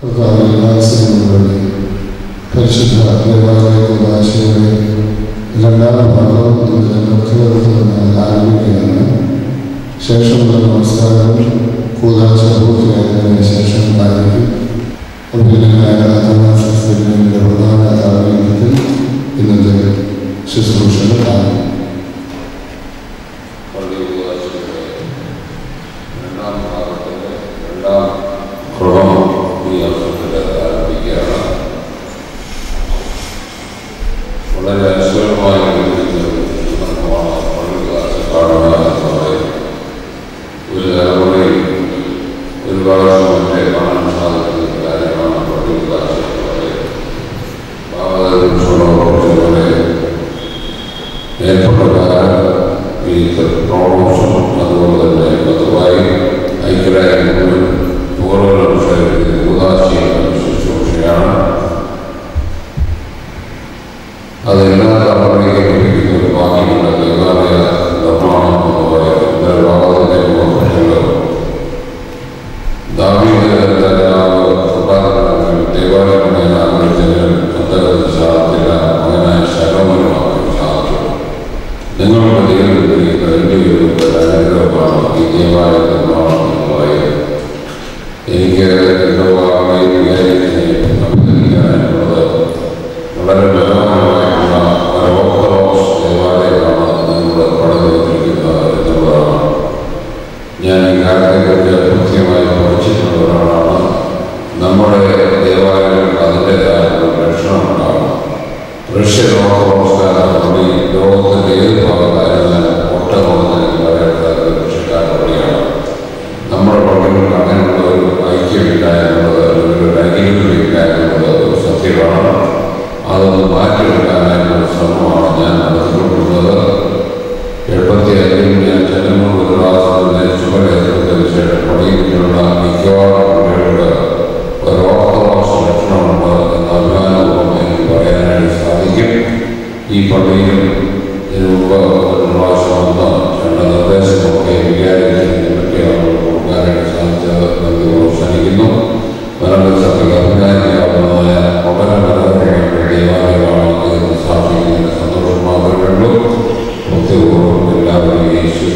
കർത്താവിനാശിനുവേണ്ടി പരിശുദ്ധ ദേവാലയ കുദാശയുടെ രണ്ടാം ഭാഗം നമ്മുടെ ഭക്തിവർദ്ധന ആരംഭിക്കുകയാണ് ശേഷമുള്ള നമസ്കാരം കൂതാശ പൂർത്തിയായതിനു ശേഷം ആയിരിക്കും അഭിനയനായ തമാശാസ്ത്രീയുടെ പ്രധാന ആരോഗ്യത്തിൽ ഇന്നത്തെ ശുശ്രൂഷകൾ ആരംഭിക്കും രണ്ടാം ഭാഗത്തിന്റെ രണ്ടാം ക്രമം ഈ അവസരത്തിൽ ആരംഭിക്കുകയാണ് വളരെ അശ്വരമായ സന്ദർഭമാണ് പള്ളി ക്ലാസ് കാണുക എന്ന് പറയുന്നത് ഒരു തലമുറയിൽ ഒരു പ്രാവശ്യം മറ്റേ കാണാൻ സാധിക്കുന്ന കാര്യമാണ് പള്ളി ക്ലാസ് എന്ന് പറയുന്നത് ഭാഗവതോടെ ഏർപ്പെട്ട ഈ പ്രൊമോഷൻ അതുപോലെ തന്നെ പൊതുവായി ഐക്യരായ മുഴുവൻ പൂർവ്വ ഉദാശീലം ശുശ്രൂഷയാണ് അത് എല്ലാ തലമുറയിലും ലഭിക്കുന്ന ഒരു ഭാഗ്യമുള്ള ദേവാലയ നിർമ്മാണം എന്ന് പറയുന്നത് ഭാഗത്തിന്റെ മുഖങ്ങൾ ദാവീദ് രാജാവ് ഉണ്ടാകുന്ന ദേവാലയമായ ആഗ്രഹിച്ചതിന് അദ്ദേഹത്തിന് സാധിച്ചില്ല മകനായ ശലോമനുമാക്കാൻ സാധിച്ചു നിങ്ങളുടെ ദൈവത്തിൽ രണ്ടുപേരും അനുഗ്രഹമാണ് ഈ ദേവാലയ നിർമ്മാണം എന്ന് പറയുന്നത് എനിക്ക് എൻ്റെ ഭാഗമായി വിചാരിക്കുന്നത് അഭിനന്ദിക്കാനുള്ളത് വളരെ ബലമായിട്ടുള്ള ഒരു ഓർത്തഡോക്സ് ദേവാലയമാണ് നിങ്ങളുടെ പണിതിരിക്കുന്നത് എന്നുള്ളതാണ് ഞാൻ ഈ കാര്യത്തെക്കുറിച്ച് കൃത്യമായി പഠിച്ചിട്ടുള്ള ഒരാളാണ് നമ്മുടെ ദേവാലയങ്ങൾക്ക് അതിൻ്റെതായ ഒരു ലക്ഷണമുണ്ടാകും റഷ്യ ഓർത്തഡോക്സുകാരുടെ ലോകത്തിൻ്റെ ഏത് ഭാഗത്തായിരുന്നാലും ഒട്ടനവധി പറയേണ്ട ഒരു കൃഷിക്കാരുടെ പള്ളിയാണ് നമ്മുടെ പള്ളികൾക്ക് അങ്ങനെയുള്ള ഒരു ഐക്യമില്ല എന്നുള്ളത് ഒരു ഐക്യമില്ല എന്നുള്ളത് ഒരു സത്യമാണ് അതൊന്ന് മാറ്റിയെടുക്കാനായിട്ടുള്ള ശ്രമമാണ് ഞാൻ നടത്തിക്കൊണ്ടിരുന്നത് എഴുപത്തി അഞ്ചിൽ ഞാൻ ചെന്നൈ ഗുജറാത്തിലെ ചുമതലയേറ്റതിനു ശേഷം പണിയിലുള്ള മിക്കവാറും കുട്ടികൾക്ക് ഒരു ഓർത്തഡോക്സ് ലക്ഷണമുണ്ട് എന്ന അഭിമാനപൂർവ്വം എനിക്ക് പറയാനായിട്ട് സാധിക്കും ഈ പള്ളിയിൽ ഇതിനു മുമ്പ് ഒരു പ്രാവശ്യം വന്ന് ചില നിർദ്ദേശമൊക്കെ വിചാരിച്ചതിനെ പറ്റി അവർ കൊടുക്കാനായിട്ട് സാധിച്ചത് നന്ദി പ്രോത്സാഹിക്കുന്നു മരണസഭയ്ക്ക് അഭിനയിക്കാവുന്നതായ വളരെ മനോഹരമായ ദേവാലയമാണ് എന്ന് സാക്ഷിക്കുന്നതിന് സന്തോഷം മാത്രമേ ഉള്ളൂ ഭക്തിപൂർവ്വം എല്ലാവരും ഈ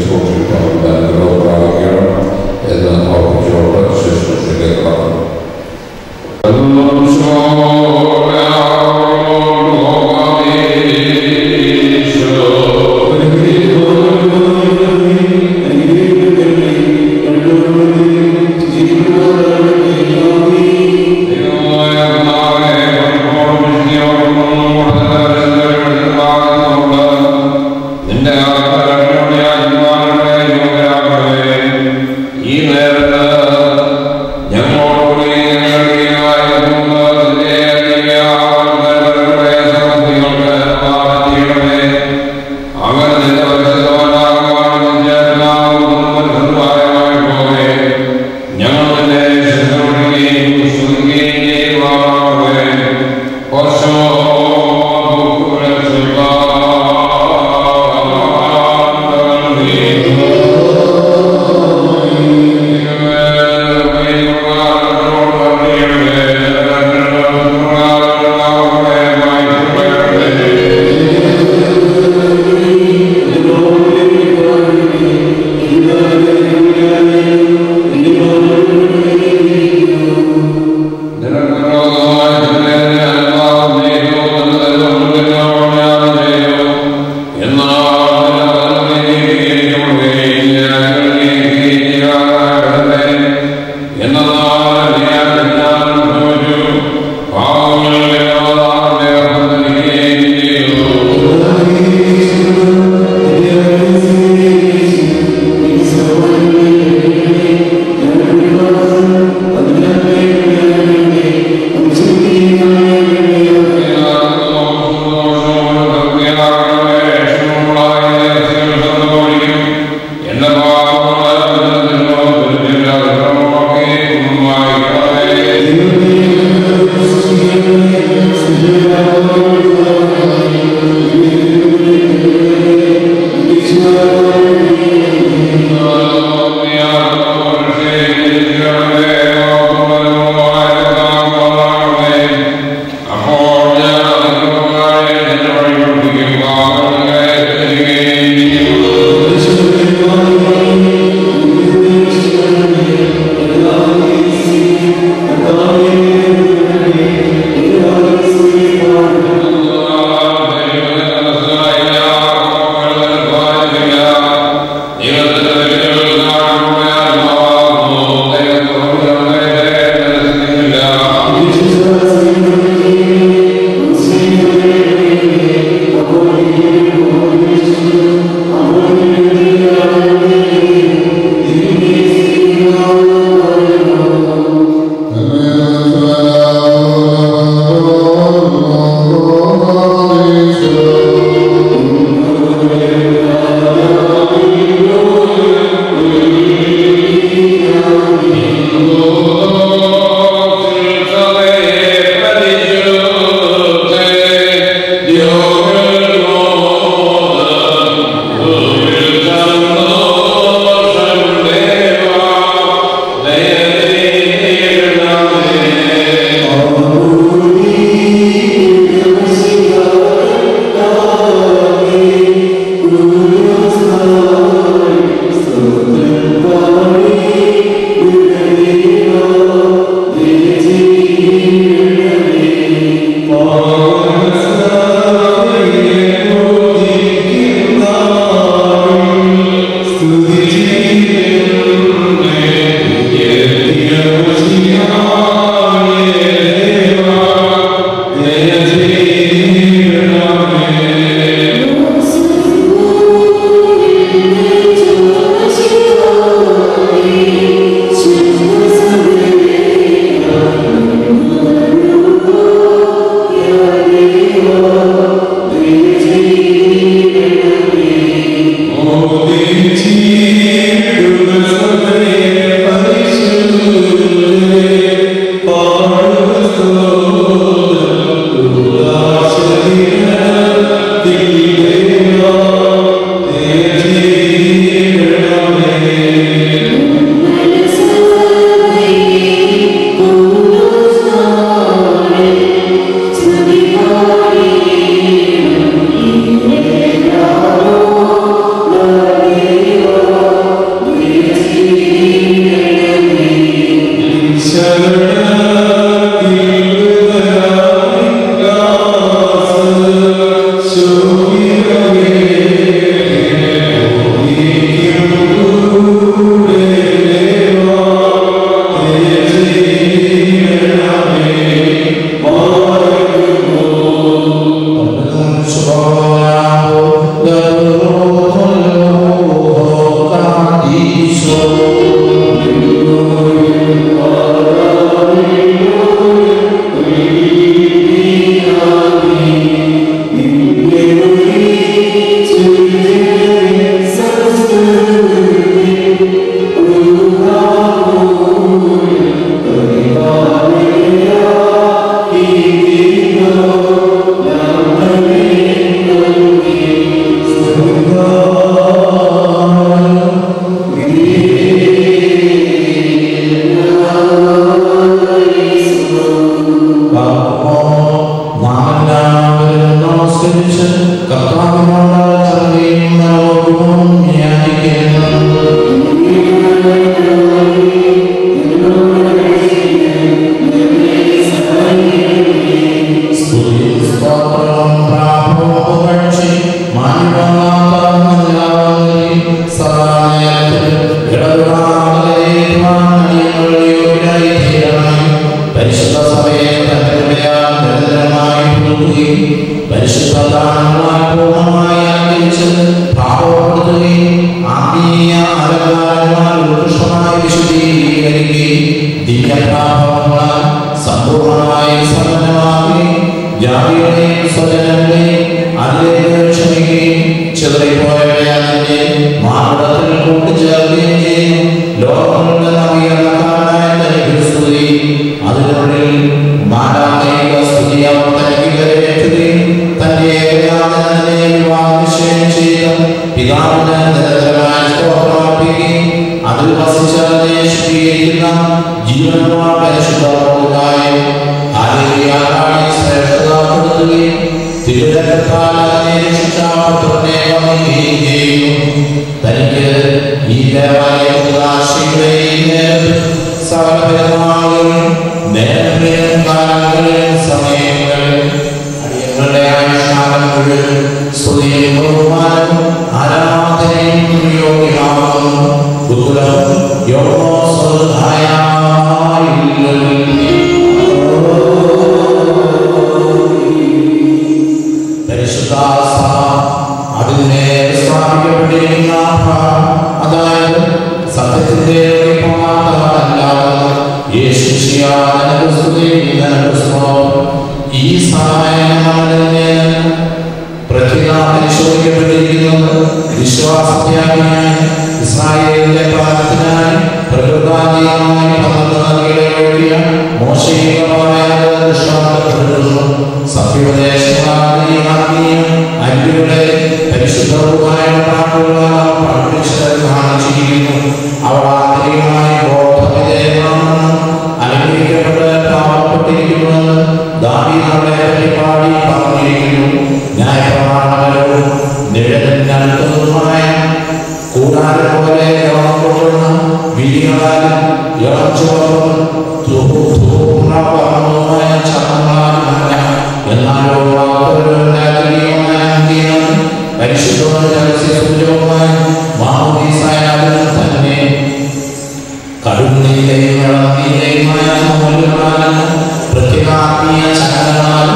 ഈ ദേവാലയ നേരത്തെയും കാലങ്ങളിലും സമയങ്ങളിലും അടിയങ്ങളുടെ ആയുഷ്കാലം മുഴുവൻ സ്തുതിയും ബഹുമാനവും ആരാധനയും യോഗ്യമാകുന്നു ഗുരുകുലം പരിശുദ്ധ സഭ അതിനെ സ്ഥാപിക്കപ്പെട്ടിരിക്കുന്ന അതായത് സത്യത്തിന്റെ അല്ലാതെ യേശു ഈ സഹായങ്ങളുടെ പ്രതിജ്ഞ പരിശോധിക്കപ്പെട്ടിരിക്കുന്നത് വിശ്വാസത്യാഗിയായി ഇസ്രായേലിന്റെ പാലത്തിനായി പ്രകൃതാതീയമായി പകർന്നു നൽകിയ മോശീകമായ ദൃഷ്ടാന്തപ്പെടുന്നു സത്യോപദേശങ്ങളായ അന്യരുടെ പരിശുദ്ധവുമായ കാണിച്ചിരിക്കുന്നു അവർ ആന്തരികമായി ബോധവിധേയമാണെന്ന് അനുഗ്രഹിക്കപ്പെട്ട് പാവപ്പെട്ടിരിക്കുന്നുവെന്ന് ദാവീദുടെ പരിപാടി പറഞ്ഞിരിക്കുന്നു ന്യായപ്രമാണപരവും നിഴലിനടുത്തതുമായ കൂടാരം പോലെ ഇളം കൊള്ളുന്ന വിധികളാലും ഇളം ചുവപ്പും ധൂമ്രവർണ്ണവുമായ ചർമ്മങ്ങളാലുമല്ല എന്നാലോ പരിശുദ്ധവും രഹസ്യസൂചകവുമായ മാമോദീസായാലും തന്നെ കടുന്നയിലെയും ഇളനീലയുമായ നൂലുകളാലും പ്രത്യേകാത്മീയ ചങ്ങലകളാൽ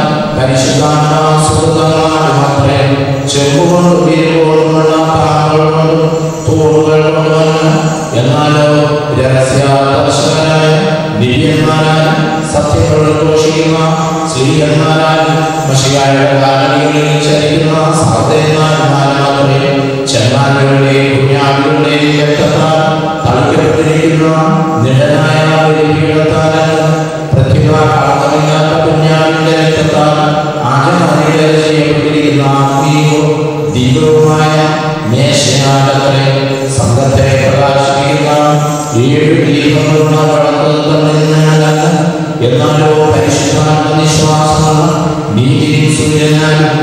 പരിശുദ്ധാത്മാസുഹൃതങ്ങളാൽ മാത്രമേ ചെമ്പുകൊണ്ട് വീരുകൊണ്ടുമുള്ള പാറകളുകൊണ്ടും തോടുകൾ കൊണ്ടുവന്ന് എന്നാലോ രഹസ്യ ദർശകനായ ദിവ്യന്മാരായ സത്യങ്ങൾ ഘോഷിക്കുന്ന സ്ത്രീയന്മാരായ മഷികാരുടെ കാലണികളിൽ ചരിക്കുന്ന സാധേന്മാന്മാർ മാത്രമേ ചെന്നാലുകളുടെയും കുഞ്ഞാടുകളുടെയും രക്തത്താൽ തളിക്കപ്പെട്ടിരിക്കുന്ന നിഴലായ പീഠത്താൽ പ്രതിഭാകാലമില്ലാത്ത കുഞ്ഞാടിന്റെ രക്തത്താൽ ആചാര്യരെ ചെയ്യപ്പെട്ടിരിക്കുന്ന ആത്മീയവും ദിവ്യവുമായ മേശയാടകളെ സംഘത്തെ പ്രകാശിപ്പിക്കുന്ന ഏഴ് ദീപങ്ങളുള്ള വളർത്തുന്നതല്ല എന്നാലോ പരിശുദ്ധാത്മ വിശ്വാസമാണ് നീതിയും സൂര്യനാലും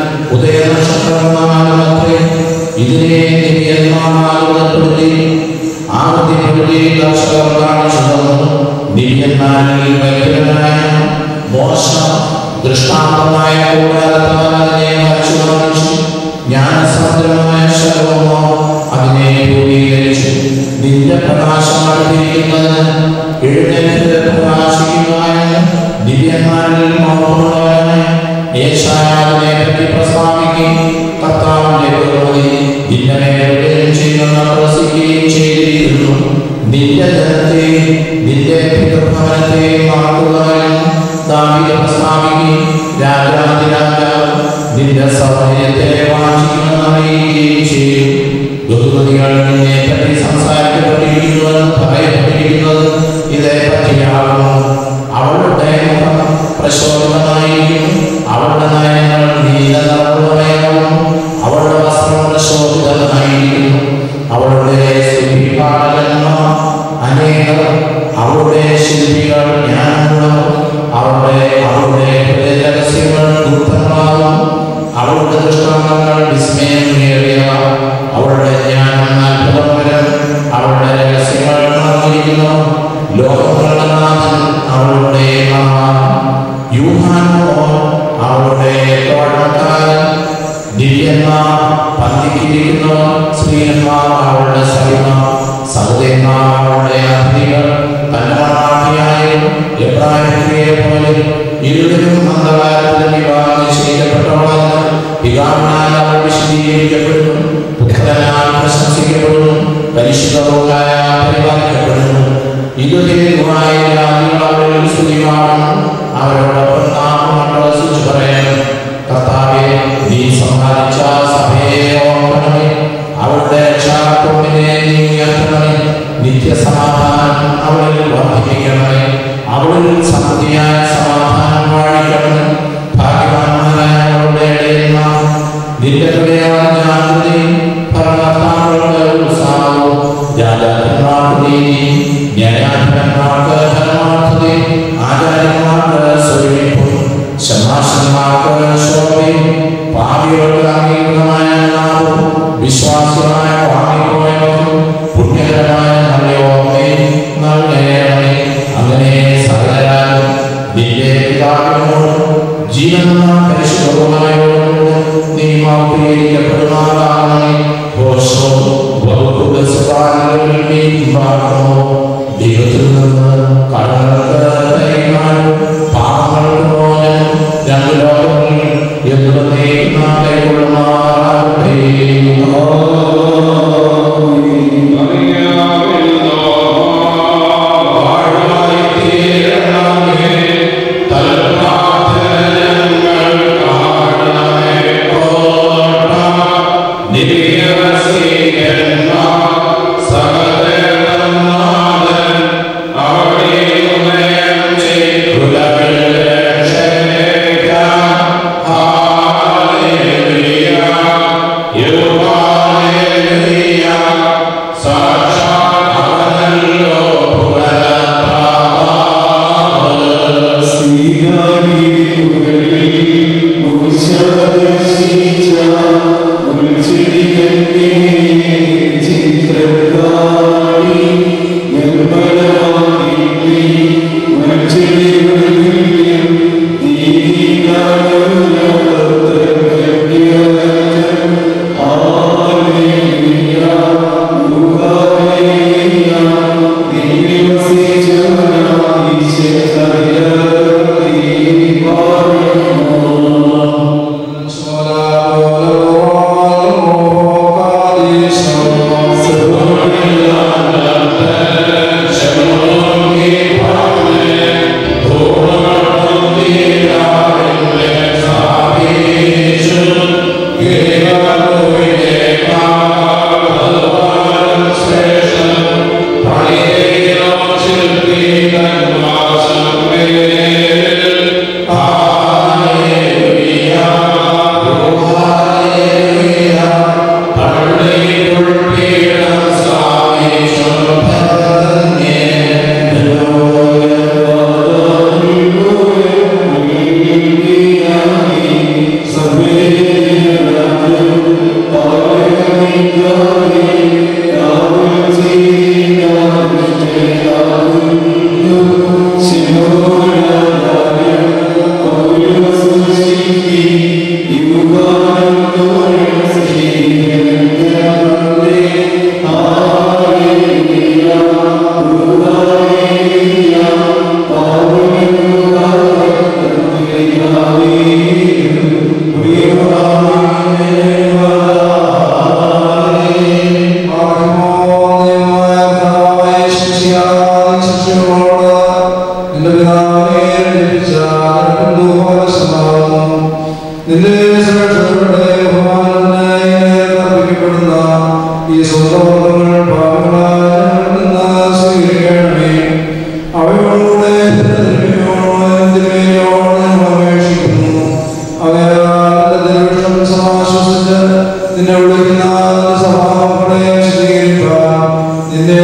ഉദയനക്ഷത്രമാണത്രേ ഇതിനെ ദിവ്യന്മാരുപ്പെടുത്തി ആദ്യപ്പെടുത്തി ദർശകർ കാണിച്ചു തന്നു ദിവ്യന്മാരിൽ വൈദ്യനായ മോശം ദൃഷ്ടാന്തമായ കൂടാരത്താൽ അതിനെ വരച്ചു കാണിച്ചു ജ്ഞാനസമുദ്രമായ ശരവമോ അതിനെ രൂപീകരിച്ചു നിന്റെ പ്രകാശം അടുത്തിരിക്കുന്നത് എഴുന്നേറ്റ് പ്രകാശിക്കുന്നതായ ദിവ്യന്മാരിൽ മൗനമുള്ളവനായ യേശായാവിനെ പറ്റി പ്രസ്താവിക്കുകയും കർത്താവിന്റെ പുരോഗതി നിന്നെ ഹൃദയം ചെയ്യുന്ന പ്രസിക്കുകയും ചെയ്തിരിക്കുന്നു നിന്റെ ജനത്തെയും നിന്റെ പിതൃഭവനത്തെയും മറക്കുകയും ദാവിയെ പ്രസ്താവിക്കുകയും രാജാതിരാജാവ് നിന്റെ സൗന്ദര്യത്തെ വാഞ്ചിക്കുമെന്ന് അറിയുകയും ചെയ്യും ബഹുമതികൾ നിന്നെ പറ്റി സംസാരിക്കപ്പെട്ടിരിക്കുന്നുവെന്ന് പറയപ്പെട്ടിരിക്കുന്നത് ഇതേ പറ്റിയാകുന്നു അവളുടെ മുഖം പ്രശോഭിതമായിരിക്കും അവളുടെ നയങ്ങൾ നീലനിറമുള്ളവയാകും അവളുടെ വസ്ത്രം പ്രശോഭിതമായിരിക്കുന്നു അവളുടെ ശില്പിപാടകന്മാർ അനേകർ അവളുടെ ശില്പികൾ ജ്ഞാനമുള്ളവർ അവളുടെ അവളുടെ ഹൃദയരഹസ്യങ്ങൾ ഗുപ്തങ്ങളാകും അവളുടെ ദൃഷ്ടാന്തങ്ങൾ വിസ്മയം നേടിയവ അവളുടെ ജ്ഞാനം അത്ഭുതപരം അവളുടെ രഹസ്യങ്ങൾ നിറഞ്ഞിരിക്കുന്നു ലോകങ്ങളുടെ നാഥൻ അവളുടെ യൂഹാനോ അവളുടെ തോഴക്കാരൻ ദിവ്യന്മാർ പന്തിക്കിരിക്കുന്നു സ്ത്രീയന്മാർ അവളുടെ സഹിമ സഹോദയന്മാർ അവളുടെ അതിഥികൾ തന്മാട്ടിയായും എബ്രാഹിമിയെ പോലെ ഇരുവരും അന്ധകാരത്തിൽ വിവാഹം ചെയ്യപ്പെട്ടവളെന്ന് പിതാവിനാൽ അവൾ വിശദീകരിക്കപ്പെടുന്നു പുത്രനാൽ പ്രശംസിക്കപ്പെടുന്നു പരിശുദ്ധവുമായ പരിപാലിക്കപ്പെടുന്നു ഇതുഹേതുവായ അവരിൽ സ്തുതിമാറുന്നു അവരോടൊപ്പം നാം മണ്ഡലസിച്ചു പറയണം കർത്താവെ നീ സമ്മാനിച്ച സഭയെ ഓർക്കണമേ അവരുടെ രക്ഷാകർത്താവിനെ നീ ഉയർത്തണമേ നിത്യസമാധാനം അവളിൽ വർദ്ധിപ്പിക്കണമേ അവളിൽ സമൃദ്ധിയായ സമാധാനം വാഴിക്കണമേ ഭാഗ്യവാന്മാരായ അവളുടെ ഇടയന്മാർ നിന്റെ ഹൃദയമാണ് ജാഗ്രതയും ഭരണകർത്താക്കളുടെ ഉത്സാഹവും രാജാക്കന്മാർക്ക് നീതി ന്യായാധിപന്മാർക്ക് ധർമാർത്ഥതയും ആചാര്യന്മാർക്ക് സ്വരൂപവും ശമാശന്മാർക്ക് ശോഭയും പാപികൾക്ക് അംഗീകൃതമായ നാമവും വിശ്വാസികളായ വാങ്ങിപ്പോയവർക്കും പുണ്യകരമായ നല്ല ഓർമ്മയും നൽകണമേ അങ്ങനെ സകലരാലും നിന്റെ പിതാവിനോട് ജീവനുള്ള പരിശുദ്ധമായോട് നീ മാപ്പിരിക്കപ്പെടുമാറാകണമേ ഘോഷോ വകുപ്പുകൾ സുഖാനുകളിൽ നീ ഉണ്ടാകണമോ ദൈവത്തിൽ നിന്ന് കടങ്ങൾക്ക് കൈമാറും പാപങ്ങൾക്ക് മോചനം രണ്ട് ലോകങ്ങളിൽ എന്നേക്കും നാം കൈക്കൊള്ളുമാറാകട്ടെ വാഴ്വായി തീരണമേ തൽപ്രാർത്ഥനകൾ കാണണമേ കോട്ട ദിവ്യവസീകന്മാർ സകലനാഥൻ അവിടെ ഉദയം ചെയ്തുലകൾ രക്ഷകേകാം ഹാലേലുയ യുവാലേലുയ സാക്ഷാത് അവനല്ലോ പുനരപ്രാപ നിന്റെ സുരക്ഷയുടെ ബഹുമാനത്തിനായി അർപ്പിക്കപ്പെടുന്ന ഈ സ്വന്തങ്ങൾ പാപങ്ങളാൽ നിന്ന് സ്വീകരിക്കണമേ അവയോടെ അപേക്ഷിക്കുന്നു അവയാലും സമാശ്വസിച്ച് നിന്നെ വിളിക്കുന്ന സഭാമക്കളെ സ്വീകരിക്കാൻ നിന്റെ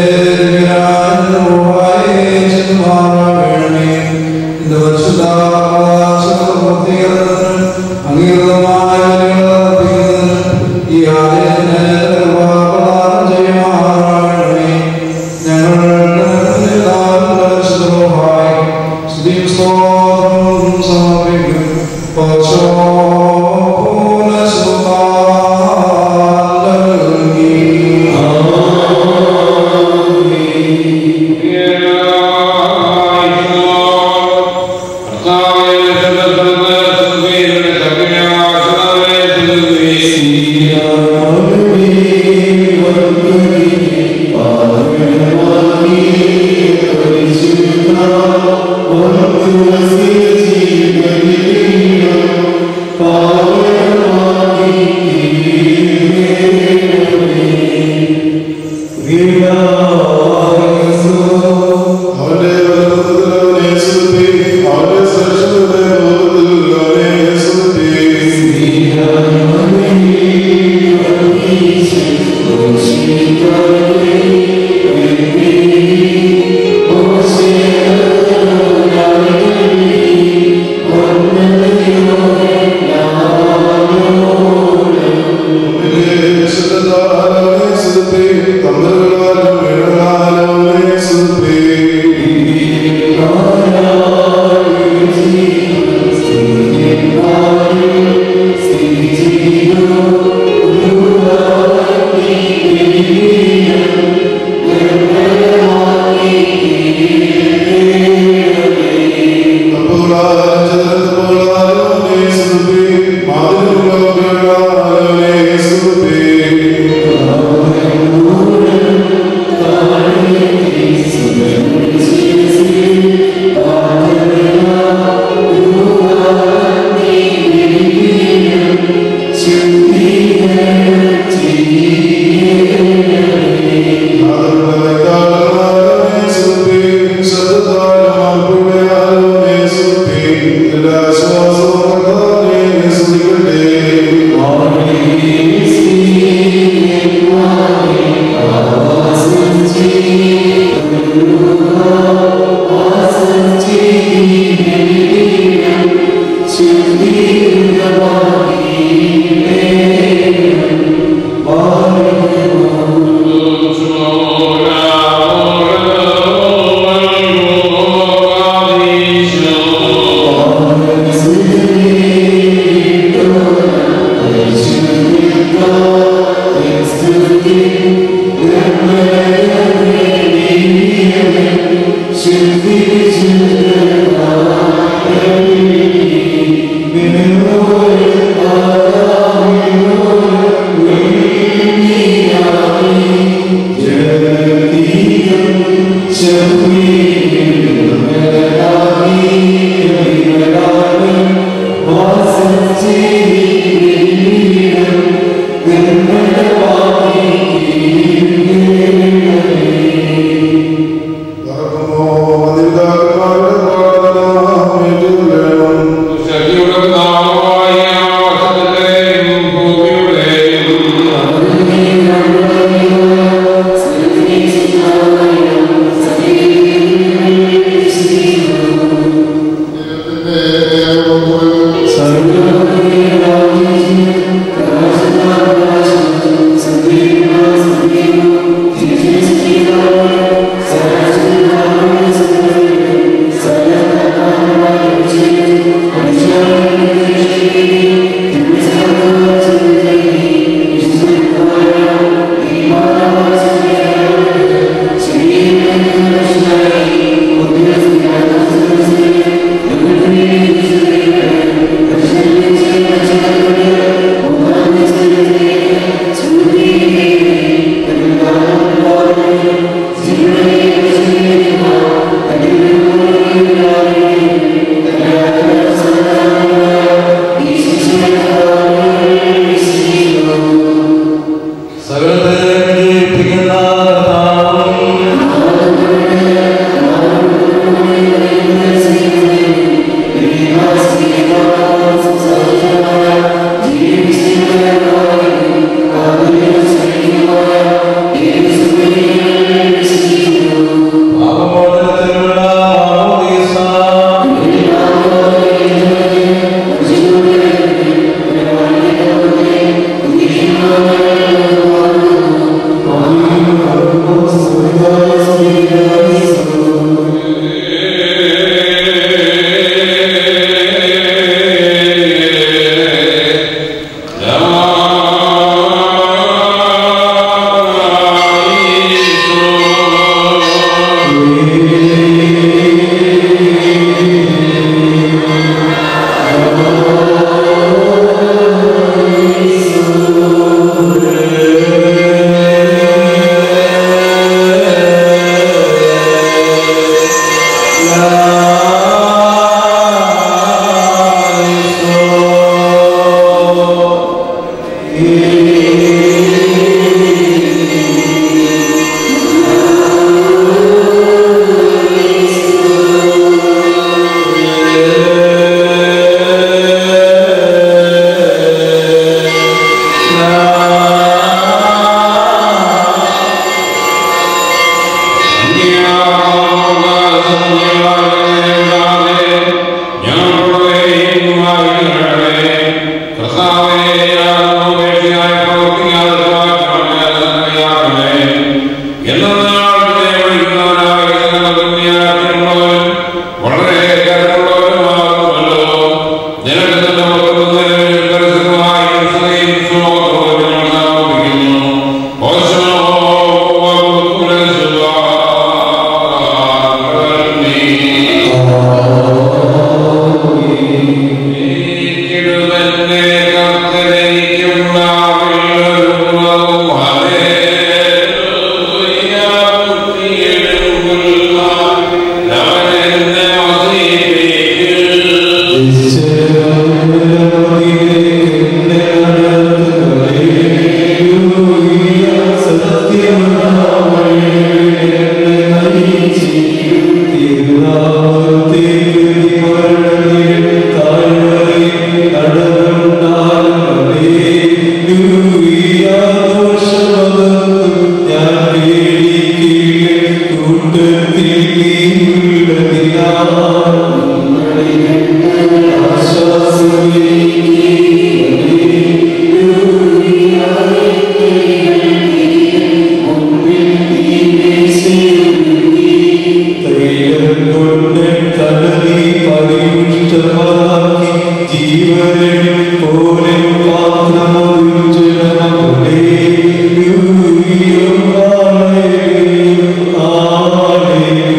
വേണമേ നിന്റെ പരിശുദ്ധ അംഗീകൃതമായ ഈ ആലയത്തിന് പ്രദാനം ചെയ്യുമാറാകണമേ ഞങ്ങളുടെ സ്തുതിയും സ്തോത്രവും സമർപ്പിക്കും അവന്റെ വചനത്തിലെ യേശുവിന്റെ അവന്റെ ശ്രേഷ്ഠതയുടെ വളരെ കരുണുള്ളവരുമാകുമല്ലോ നിനക്ക് തന്നെ മക്കളുടെ പരിശുദ്ധമായ ഇസ്രായേൽ സ്തോത്രവും ഞങ്ങൾ സമർപ്പിക്കുന്നു. ഓശോ നീക്കിടുവെന്നെ കർത്തനയ്ക്കും നാവിലൊരുങ്ങും ഹല്ലേലൂയ കുത്തിയെഴുന്നള്ളുവാൻ അവനെന്നെ വസിപ്പിക്കും.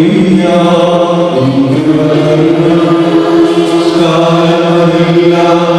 Hallelujah.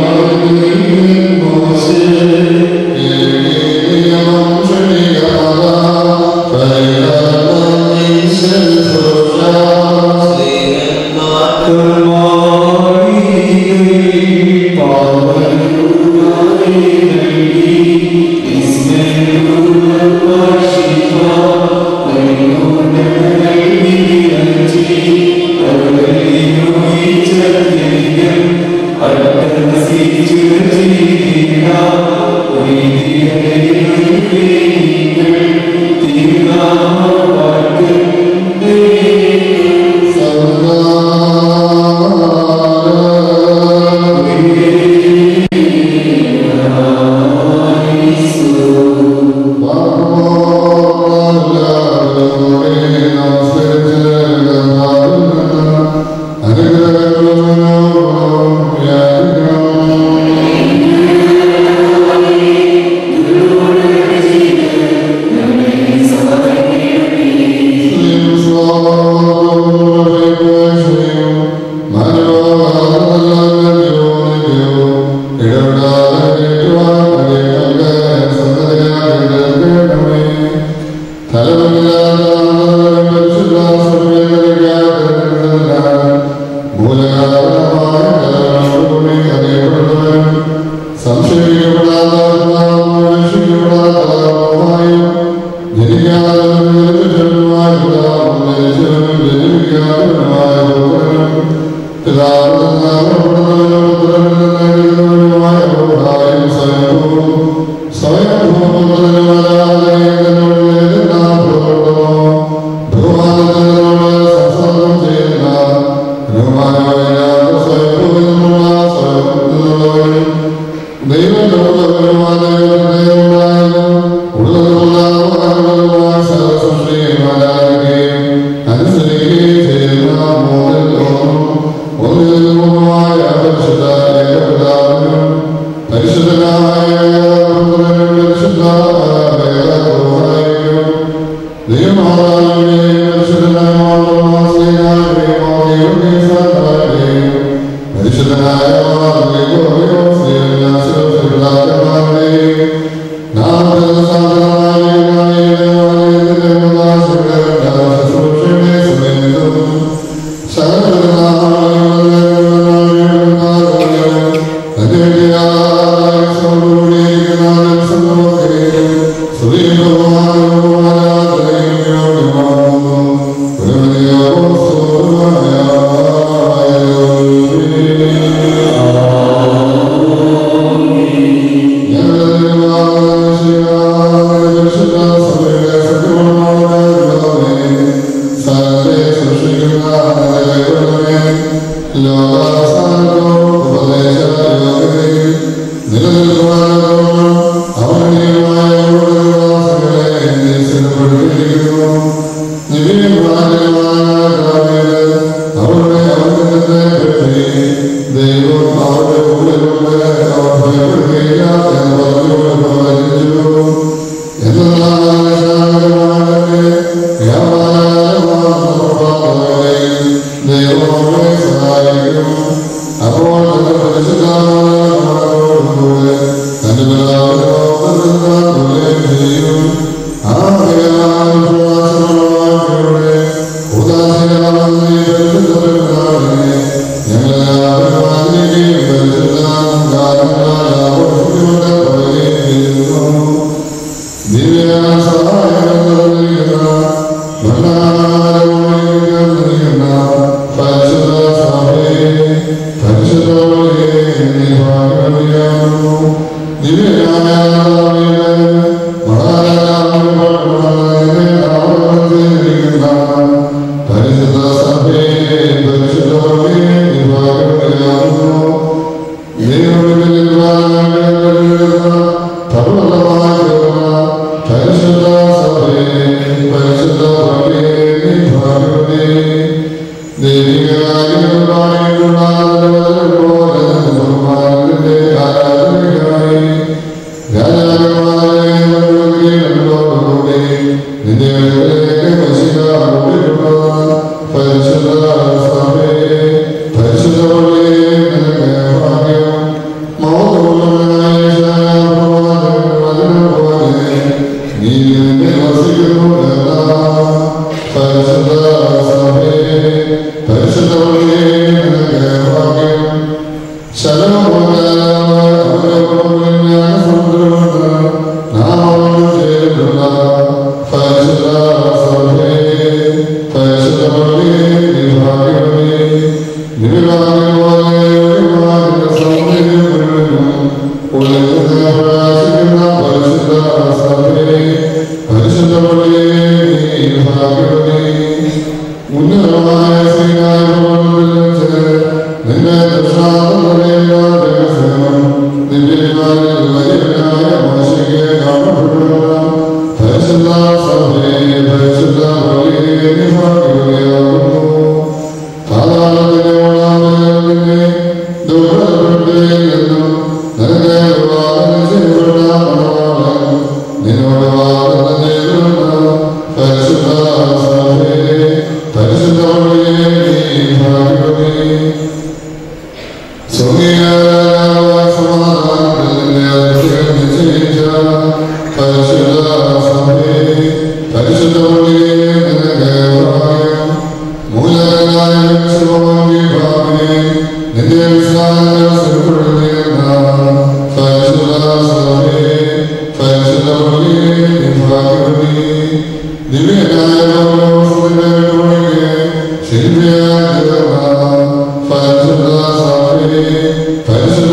ദേവികാരികൾ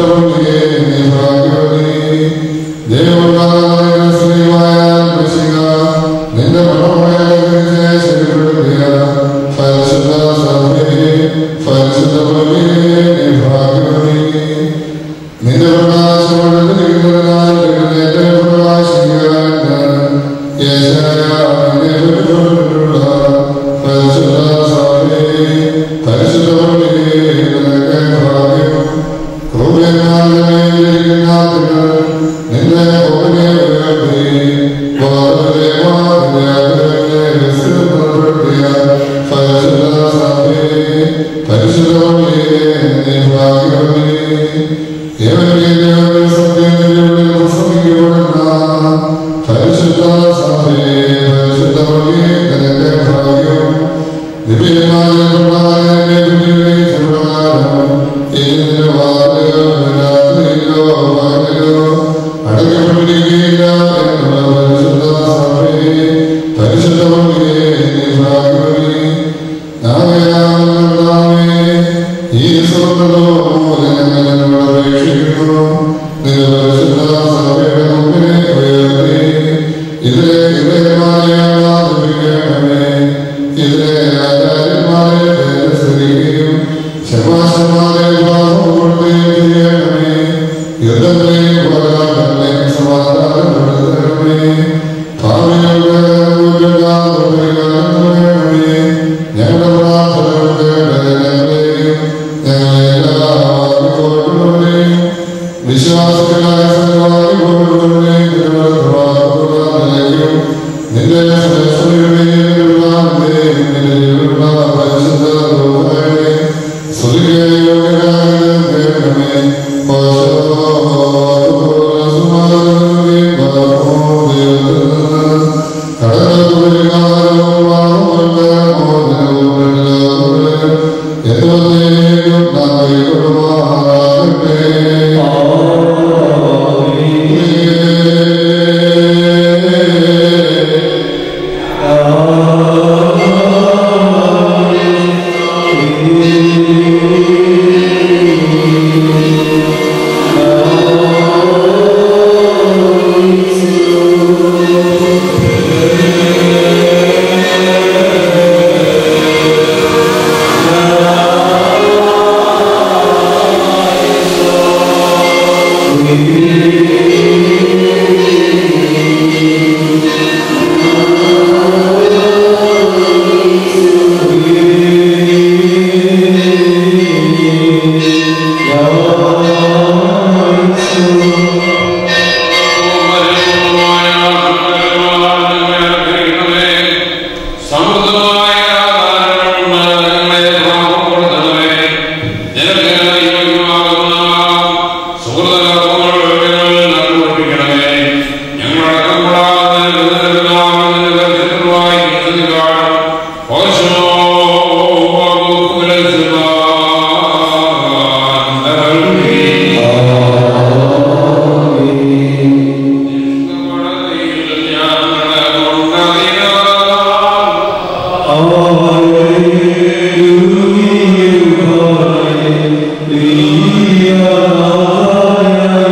പരിശുദ്ധമേ നീ ഭാഗ്യവതി ദൈവമായ ശ്രീമായ കൃഷിക നിന്റെ മനോഹരമായ ശരീരപ്പെടുത്തിയ പരിശുദ്ധ സഭയെ പരിശുദ്ധമേ നീ ഭാഗ്യവതി നിന്റെ പ്രകാശമുള്ളതിനാൽ എഴുന്നേറ്റ് പ്രകാശിക്കാൻ യേശായുള്ള പരിശുദ്ധ സഭയെ പരിശുദ്ധമേ നിനക്ക് ഭാഗ്യം ഇതിലെ ഇവയമായ ഇതിലെ ആചാര്യന്മാരെ ധൈര്യസ്ഥിതിക്കുകയും ശമാശമാരെ കൊടുക്കുകയും ചെയ്യണമേ യുദ്ധങ്ങളെയും പോരാട്ടങ്ങളെയും സമാധാനപ്പെടുത്തണമേ ഭാവികളുടെ വേണമേ ഞങ്ങളുടെ പ്രാർത്ഥന ഞങ്ങളെയും ഞങ്ങളെല്ലാം കൊണ്ടുവരെയും വിശ്വാസികളായ സഹോദരങ്ങളെയും നിലയ്ക്കും നിന്റെ പരിശുദ്ധ Hallelujah.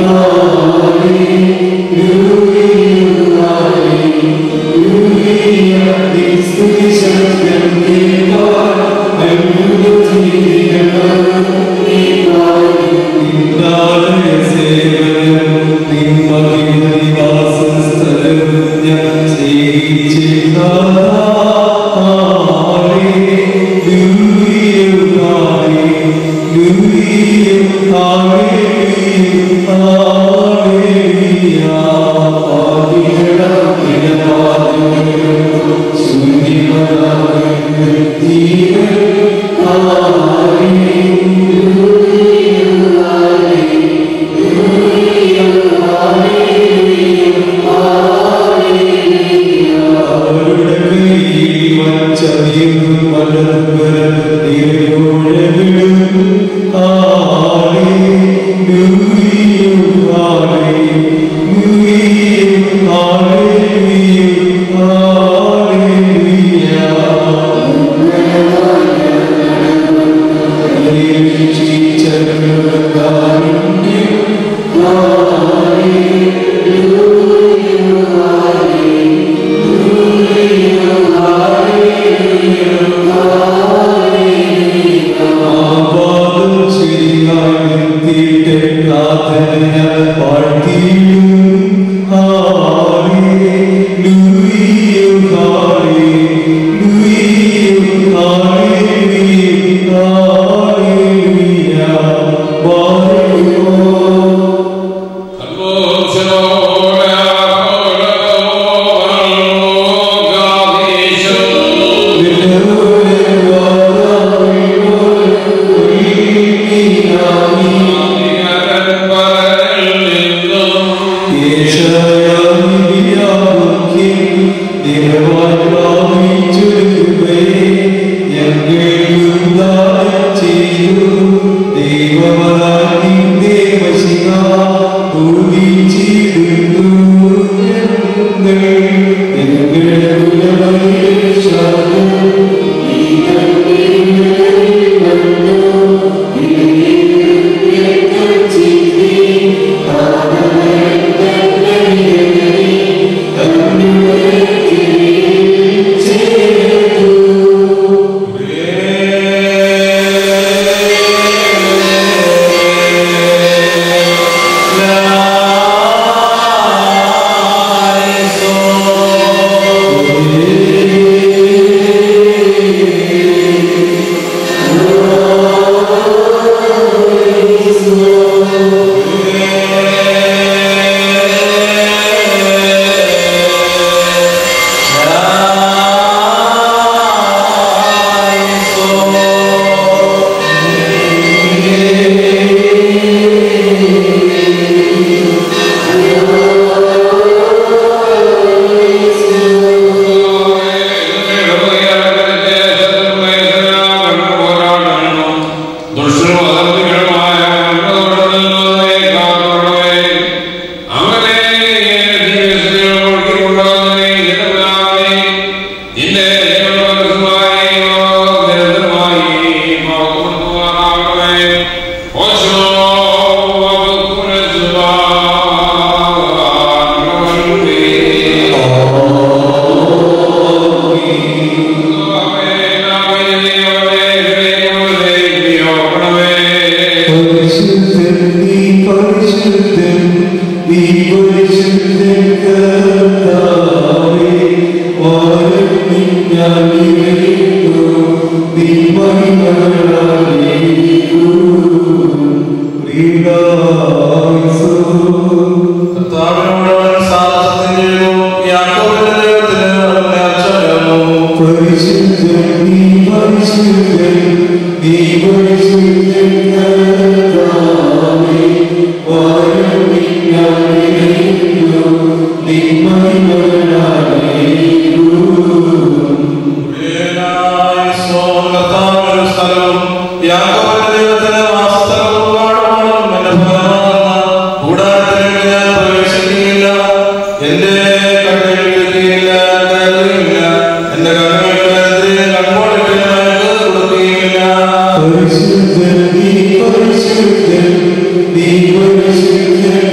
പരിശുദ്ധൻ നീ പരിശുദ്ധൻ നീ പരിശുദ്ധൻ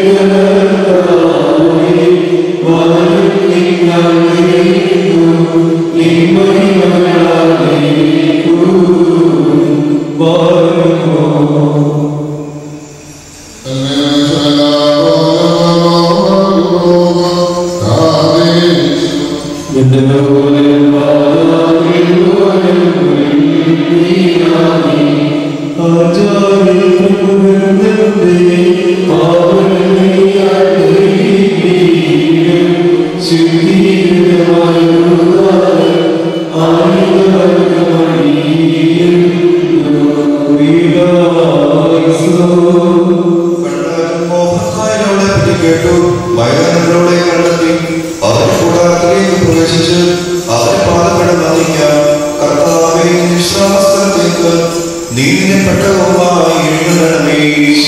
കണ്ടാലും മോഹക്കായലോടെ പറ്റി കേട്ടു വയനാടുകളോടെ കണ്ടെത്തി അവരുടെ കൂടാരത്തിലേക്ക് പ്രവേശിച്ച് അവരെ പാദപ്പെട നന്ദിക്കാൻ കർത്താവെ വിശ്വാസത്തിലേക്ക് നീതിനെ പെട്ടകവുമായി എഴുന്നള്ളണമേ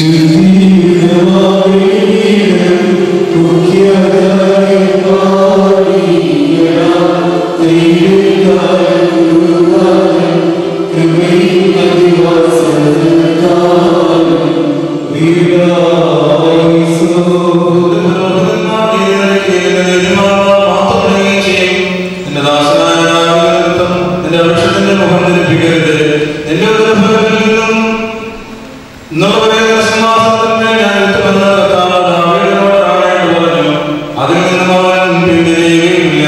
അതിൽ നിന്ന് അവൻ പിന്തിരിയുകയില്ല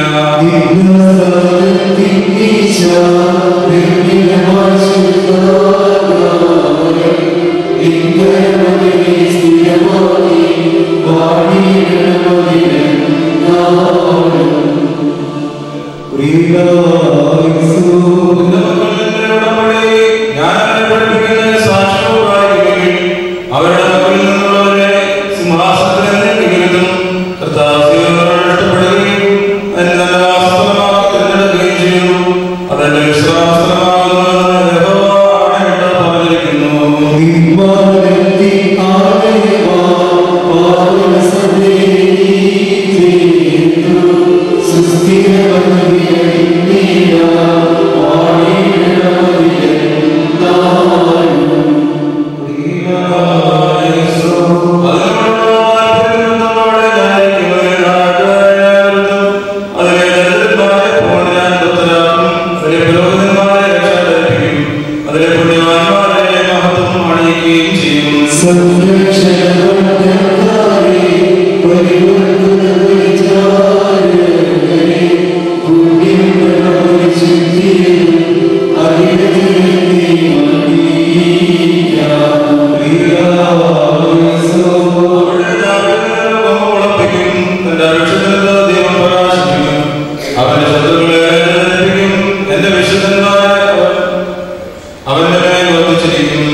അവരുടെ മക്കളിൽ നിന്നുള്ളവരെ സിംഹാസനത്തിൽ നിന്നും കർത്താവിനോടുകയും എന്നെ നല്ല വാസ്തവമാക്കി തിരഞ്ഞെടുക്കുകയും ചെയ്യുന്നു അതെന്റെ വിശ്വാസമാകുന്നു യഹോവ പറഞ്ഞിരിക്കുന്നു അതിലെ പുണ്യവാന്മാരെ മഹത്വം അണിയുകയും ചെയ്യും അവന്റെ ശത്രുക്കളെ എന്റെ വിശുദ്ധന്മാരെ അവന്റെ മേൽ വർദ്ധിച്ചിരിക്കും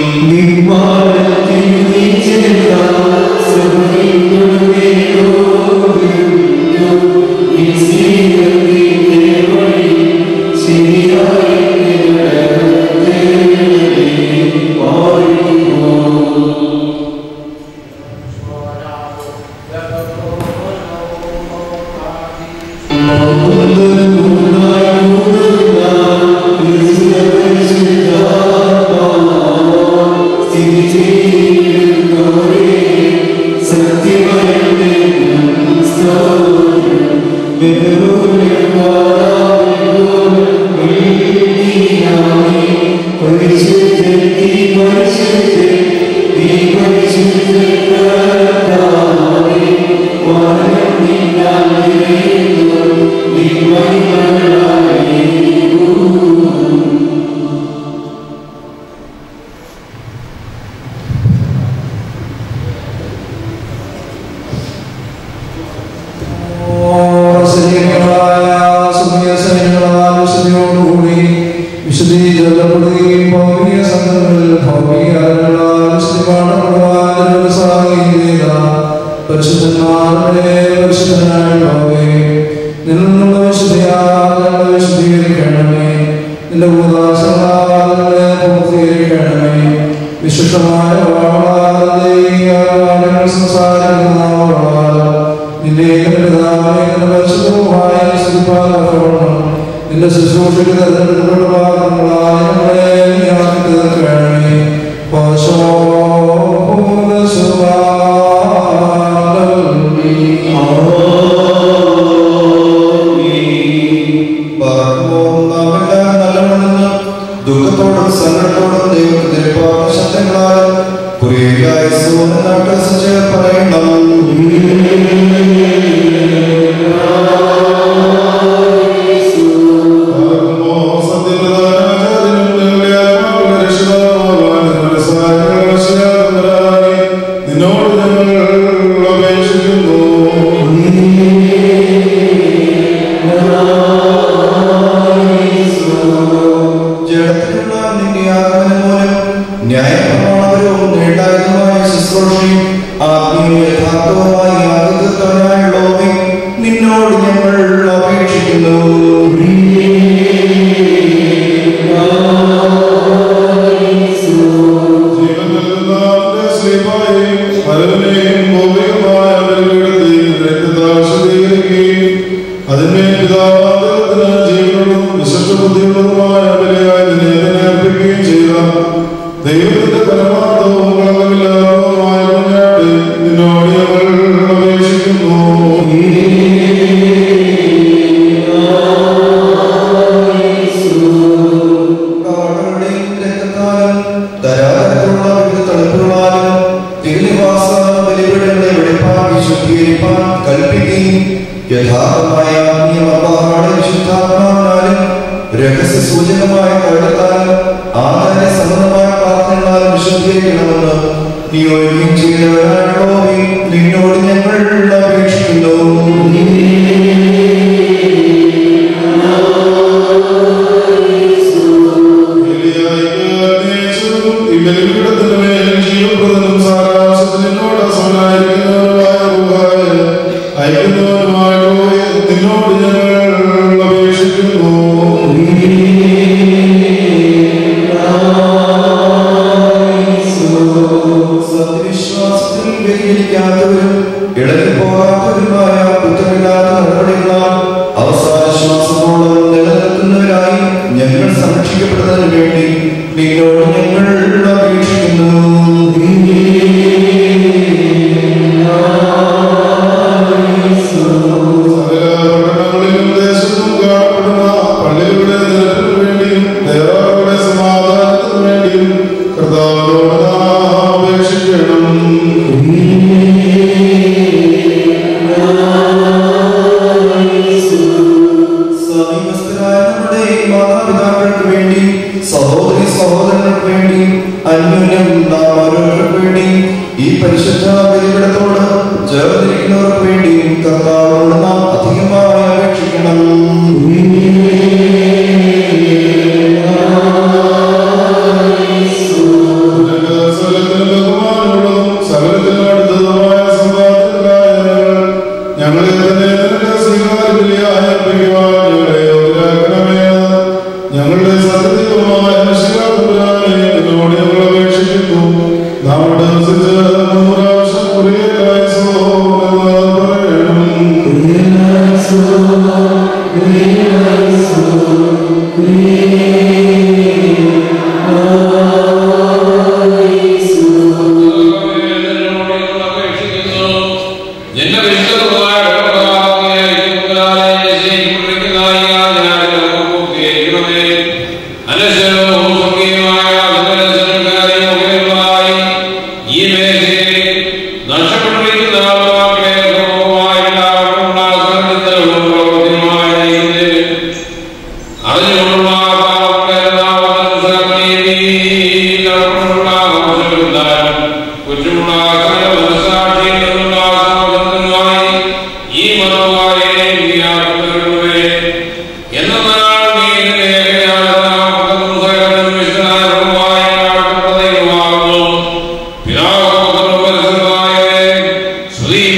വിശദീകരിക്കപ്പെടുകയും ഭൗമിക സംഘങ്ങളിൽ ഭൗമിക അറിവുകളാൽ വിശദീകരണപ്പെടുവാൻ സഹായിക്കുകയും ചെയ്ത പരിശുദ്ധന്മാരുടെ പരിശുദ്ധനായുള്ളവേ നിന്നിൽ നിന്നുള്ള വിശുദ്ധിയാളെ വിശദീകരിക്കണമേ നിന്റെ ഭൂതാശങ്ങളെ പൂർത്തീകരിക്കണമേ വിശുദ്ധമായ വാളാൽ സംസാരിക്കുന്നവളാൽ നിന്റെ പിതാവേ നിന്റെ പരിശുദ്ധവുമായ സ്തുതിപ്പാകണം നിന്റെ ശുശ്രൂഷയ്ക്ക് തെരഞ്ഞെടുക്കപ്പെടുവാനുള്ള ഞങ്ങളെ നീയാക്കി തീർക്കണമേ ദുഃഖത്തോടും സങ്കടത്തോടും ദൈവത്തിന്റെ ശബ്ദങ്ങളാൽ കുറിയായി നാട്ട് പറയണം സത്യപ്രധാന ആത്മീയ യഥാർത്ഥവുമായി ആദ്യത്വനായുള്ളവേ നിന്നോട് ഞങ്ങൾ അപേക്ഷിക്കുന്നു ജീവൻ നൽകുന്ന അവന്റെ ശ്രീമായെയും പരമനെയും ഭൗതികമായ ബലിപീഠത്തെയും രക്തത്താൽ ശുദ്ധീകരിക്കുകയും അതിന്മേൽ പിതാവാന്തരത്തിന് ജീവനുള്ളതും വിശുദ്ധബുദ്ധിയുള്ളതുമായ ബലിയായി നിന്നെ തന്നെ അർപ്പിക്കുകയും ചെയ്ത ദൈവത്തിന്റെ പരമാർത്ഥവും കളങ്കമില്ലാത്തതുമായ കുഞ്ഞാട്ട് നിന്നോട് ഞങ്ങൾ അപേക്ഷിക്കുന്നു കാടുകളുടെയും രക്തത്താലും ധരാതരത്തിലുള്ള വിവിധ തണുപ്പുകളാലും തിരുനിവാസ ബലിപീഠങ്ങളെ വെടിപ്പാൻ വിശുദ്ധീകരിപ്പാൻ കൽപ്പിക്കുകയും യഥാർത്ഥമായ നിയമപാടെ വിശുദ്ധാത്മാവിനാലും രഹസ്യ സൂചകമായ കരുത്താലും ആദായ സംബന്ധമായ പ്രാർത്ഥനകളാലും വിശുദ്ധീകരിക്കണമെന്ന് നിയോഗിക്കുകയും ചെയ്തവരാണോ നിന്നോട് ഞങ്ങൾ അപേക്ഷിക്കുന്നു നിന്നോട് ഞങ്ങൾ അപേക്ഷിക്കുന്നു സത്യവിശ്വാസത്തിൽ വ്യതിചലിക്കാത്തവരും ഇടയിൽ പോകാത്തവരുമായ കുറ്റമില്ലാത്ത നടപടികളാൽ അവസാന ശ്വാസത്തോളം നിലനിൽക്കുന്നവരായി ഞങ്ങൾ സംരക്ഷിക്കപ്പെടുന്നതിന് വേണ്ടി നിന്നോട് ഞങ്ങൾ അപേക്ഷിക്കുന്നു സകല പട്ടണങ്ങളിലും ദേശത്തും കാണപ്പെടുന്ന പള്ളികളുടെ നിരപ്പിന് വേണ്ടിയും ദേവാലയങ്ങളുടെ സമാധാനത്തിന് വേണ്ടിയും കർത്താവിനോട് നാം അപേക്ഷിക്കണം സമീപസ്ഥരായ നമ്മുടെ മാതാപിതാക്കൾക്ക് വേണ്ടി സഹോദരി സഹോദരങ്ങൾക്ക് വേണ്ടി അന്യോന്യം നാം ഓരോരുത്തർക്ക് വേണ്ടി ഈ പരിശുദ്ധ ബലിപിടത്തോട് ചേർന്നിരിക്കുന്നവർക്ക് വേണ്ടി കർത്താവിനോട് നാം അധികമായി അപേക്ഷിക്കണം നിനക്ക് സകലത്തിനും ബഹുമാനമുള്ളതും സകലത്തിനും അടുത്തതുമായ സമ്പാദ്യത്തിലായ ഞങ്ങൾ ഞങ്ങളെ തന്നെ നിനക്ക് സ്വീകാര്യബലിയായി അർപ്പിക്കുവാൻ ഞങ്ങളെ യോഗ്യരാക്കണമേ ഞങ്ങളുടെ സത്യദൈവമായ നിശ്ചയാതമ്പുരാനെ നിന്നോട് ഞങ്ങൾ അപേക്ഷിക്കുന്നു നമ്മുടെ അനുസരിച്ച് മൂന്ന് പ്രാവശ്യം കുറിയലായി എന്ന് പറയണം അറിഞ്ഞുകൊണ്ടുള്ള കുറ്റമുള്ള മനസ്സാക്ഷിയിൽ നിന്നുള്ള സാധനമായി ഈ മനോഹാരെ നീയാക്കുന്നവരുടെ എന്നാൽ നീ പിതാവ് സ്ത്രീ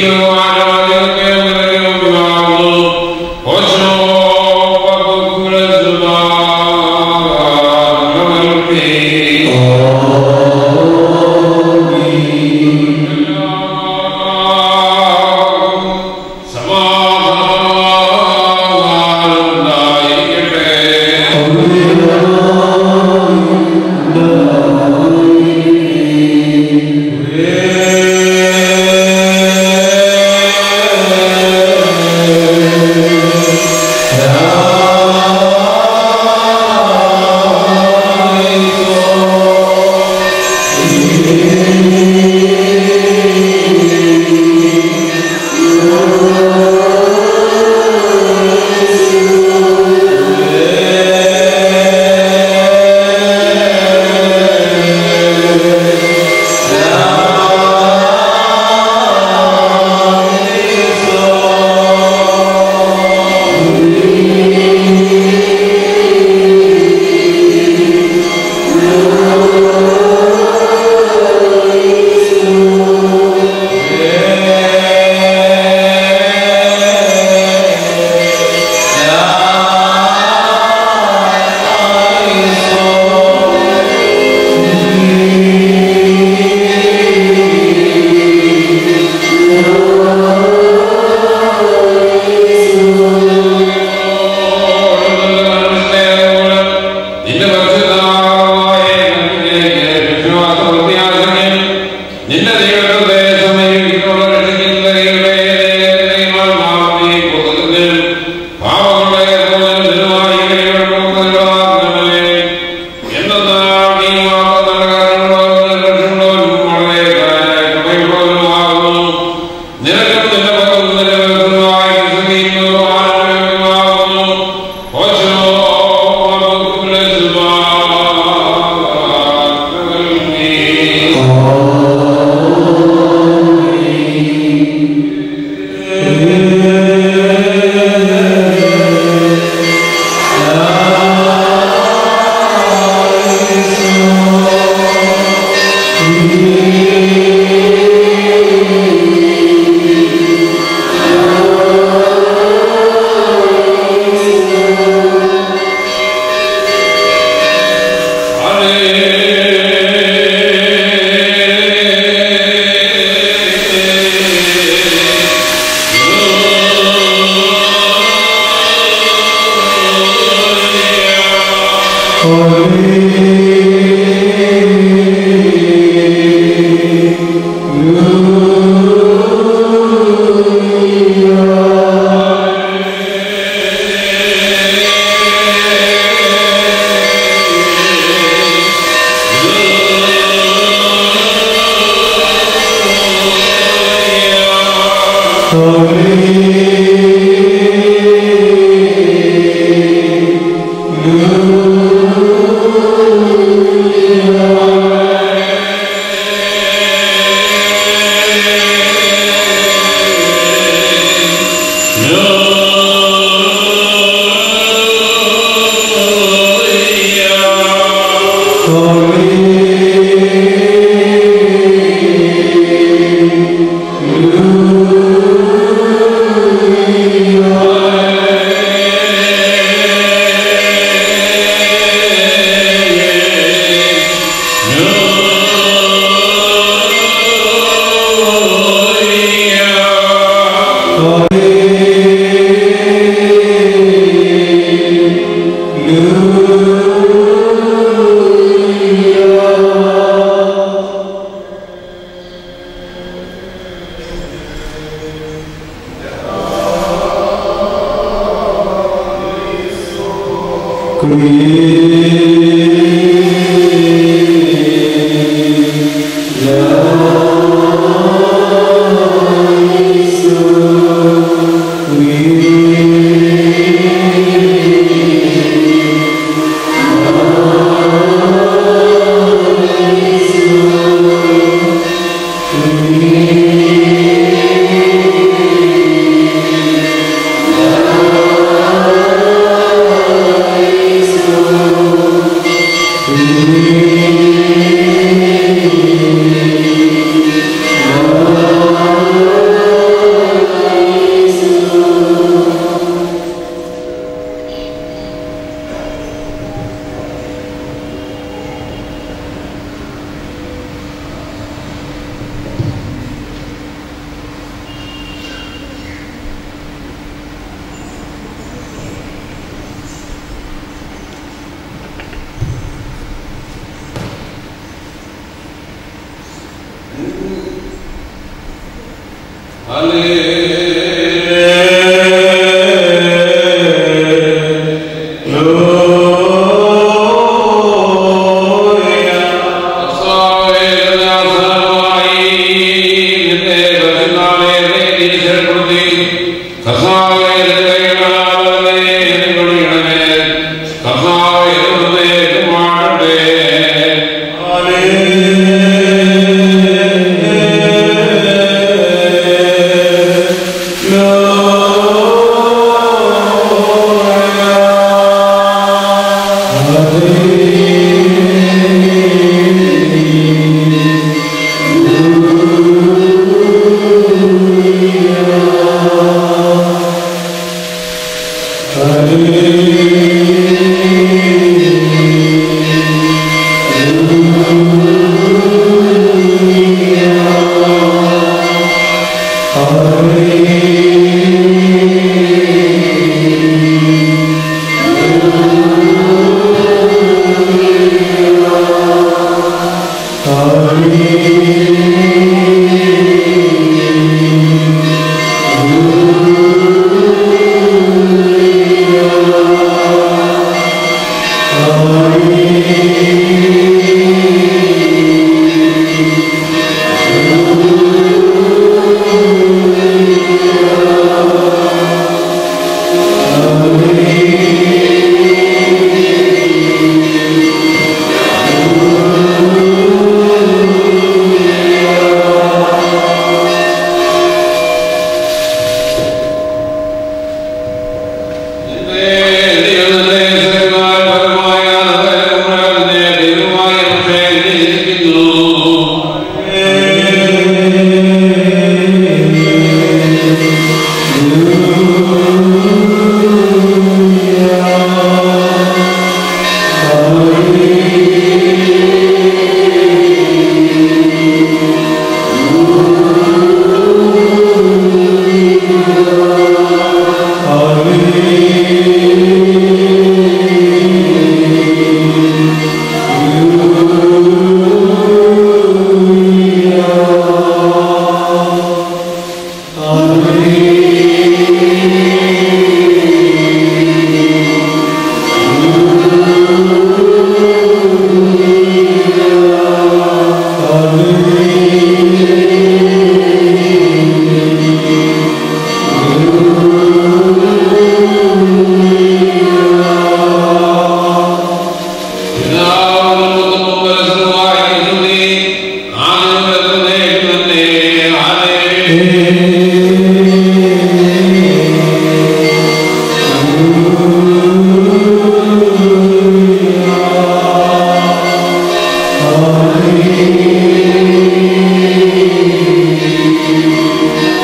Amen.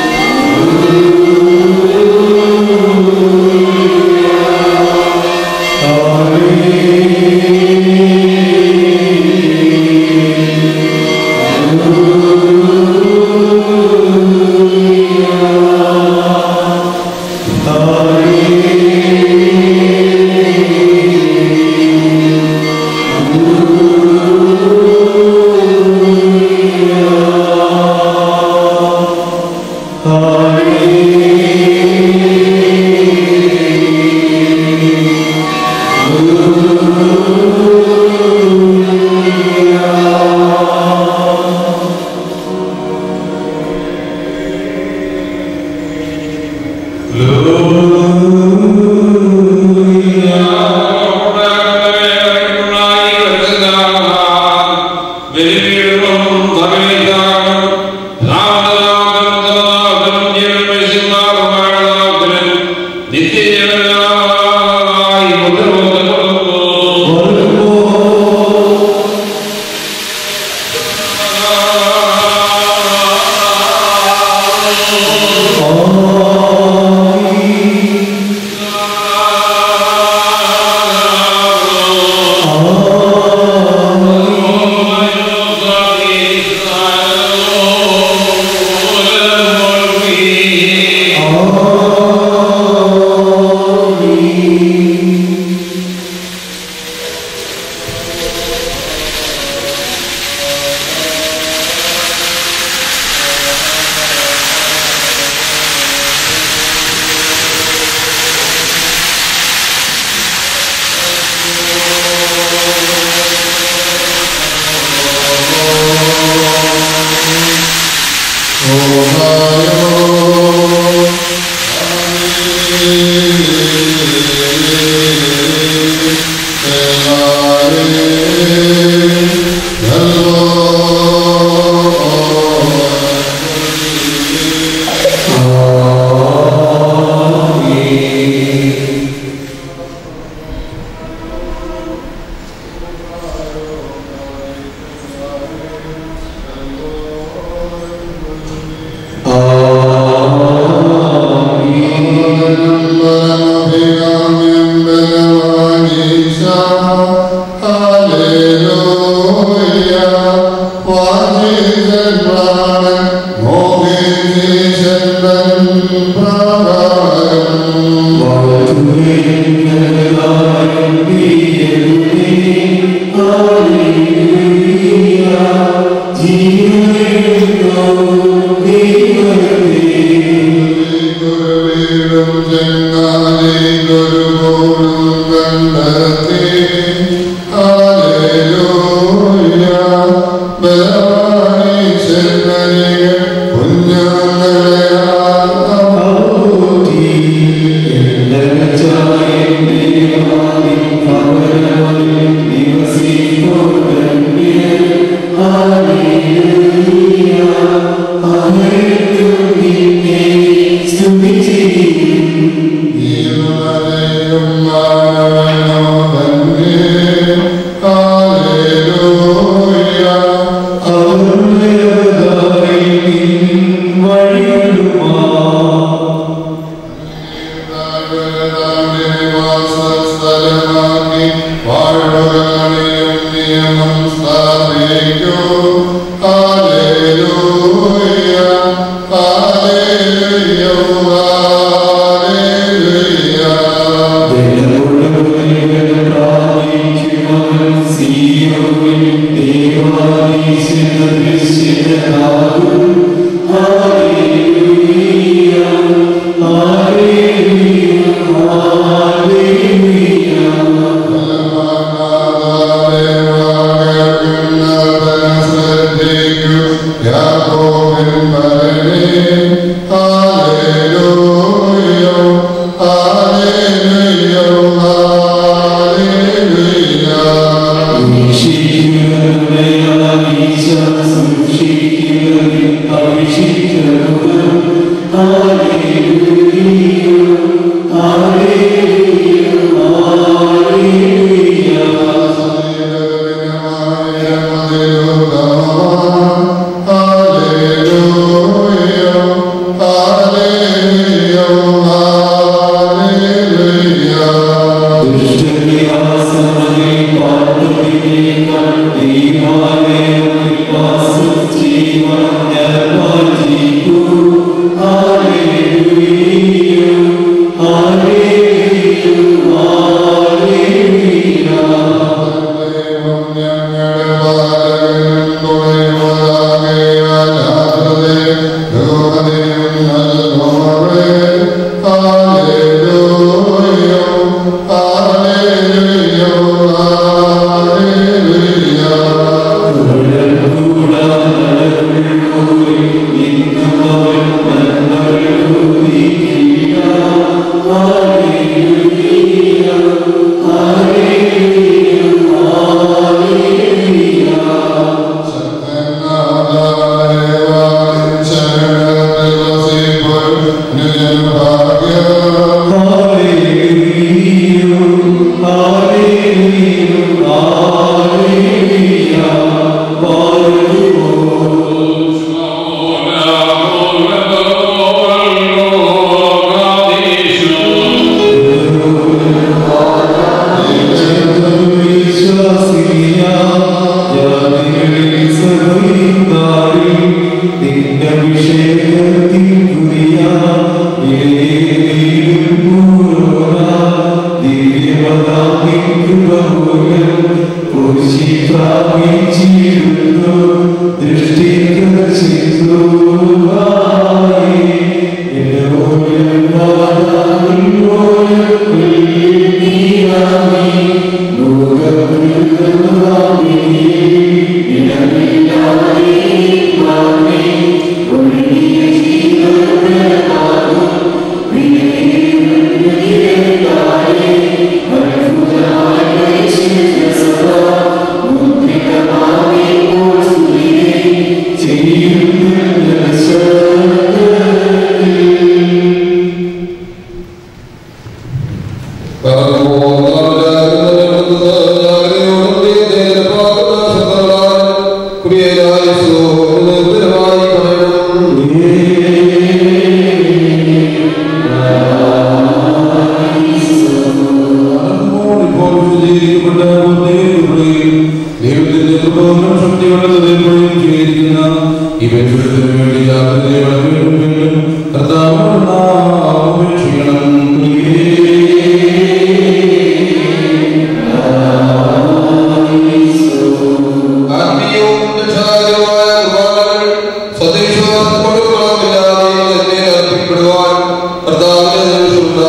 സതീശ്വാസം കൊടുക്കണമെന്നില്ലാതെ എന്നെ അർപ്പിക്കപ്പെടുവാൻ കർത്താവിനെ ഞാൻ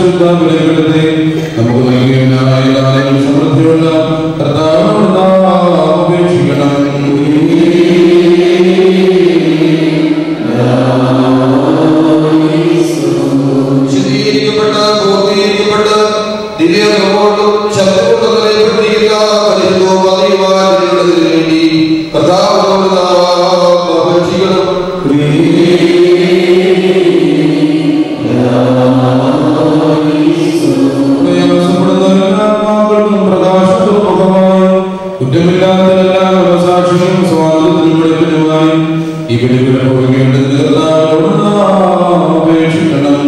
പരിശുദ്ധ ബലിപീഠത്തെ നമുക്ക് നൽകിയവനായ എല്ലാവരും സമൃദ്ധിയുള്ള കർത്താവിനോട് നാം അപേക്ഷിക്കണം വിശദീകരിക്കപ്പെട്ട പൂർത്തീകരിക്കപ്പെട്ട ദിവ്യകൊണ്ടും ശബ്ദകൊണ്ടും നിലപ്പെട്ടിരിക്കുന്ന പരിശുദ്ധവും പതിവാനുള്ളതിനു വേണ്ടി കർത്താവിനോട് നാം അപേക്ഷിക്കണം ആത്മാക്കൾക്കും പ്രകാശത്തിനും മുഖമായി കുറ്റമില്ലാത്ത എല്ലാ മനസാക്ഷിയും സ്വാതന്ത്ര്യത്തിനും വെളിപ്പിനുമായി ഈ ബലിപീഠം കൊടുക്കേണ്ടത് കർത്താവിനോട് നാം അപേക്ഷിക്കണം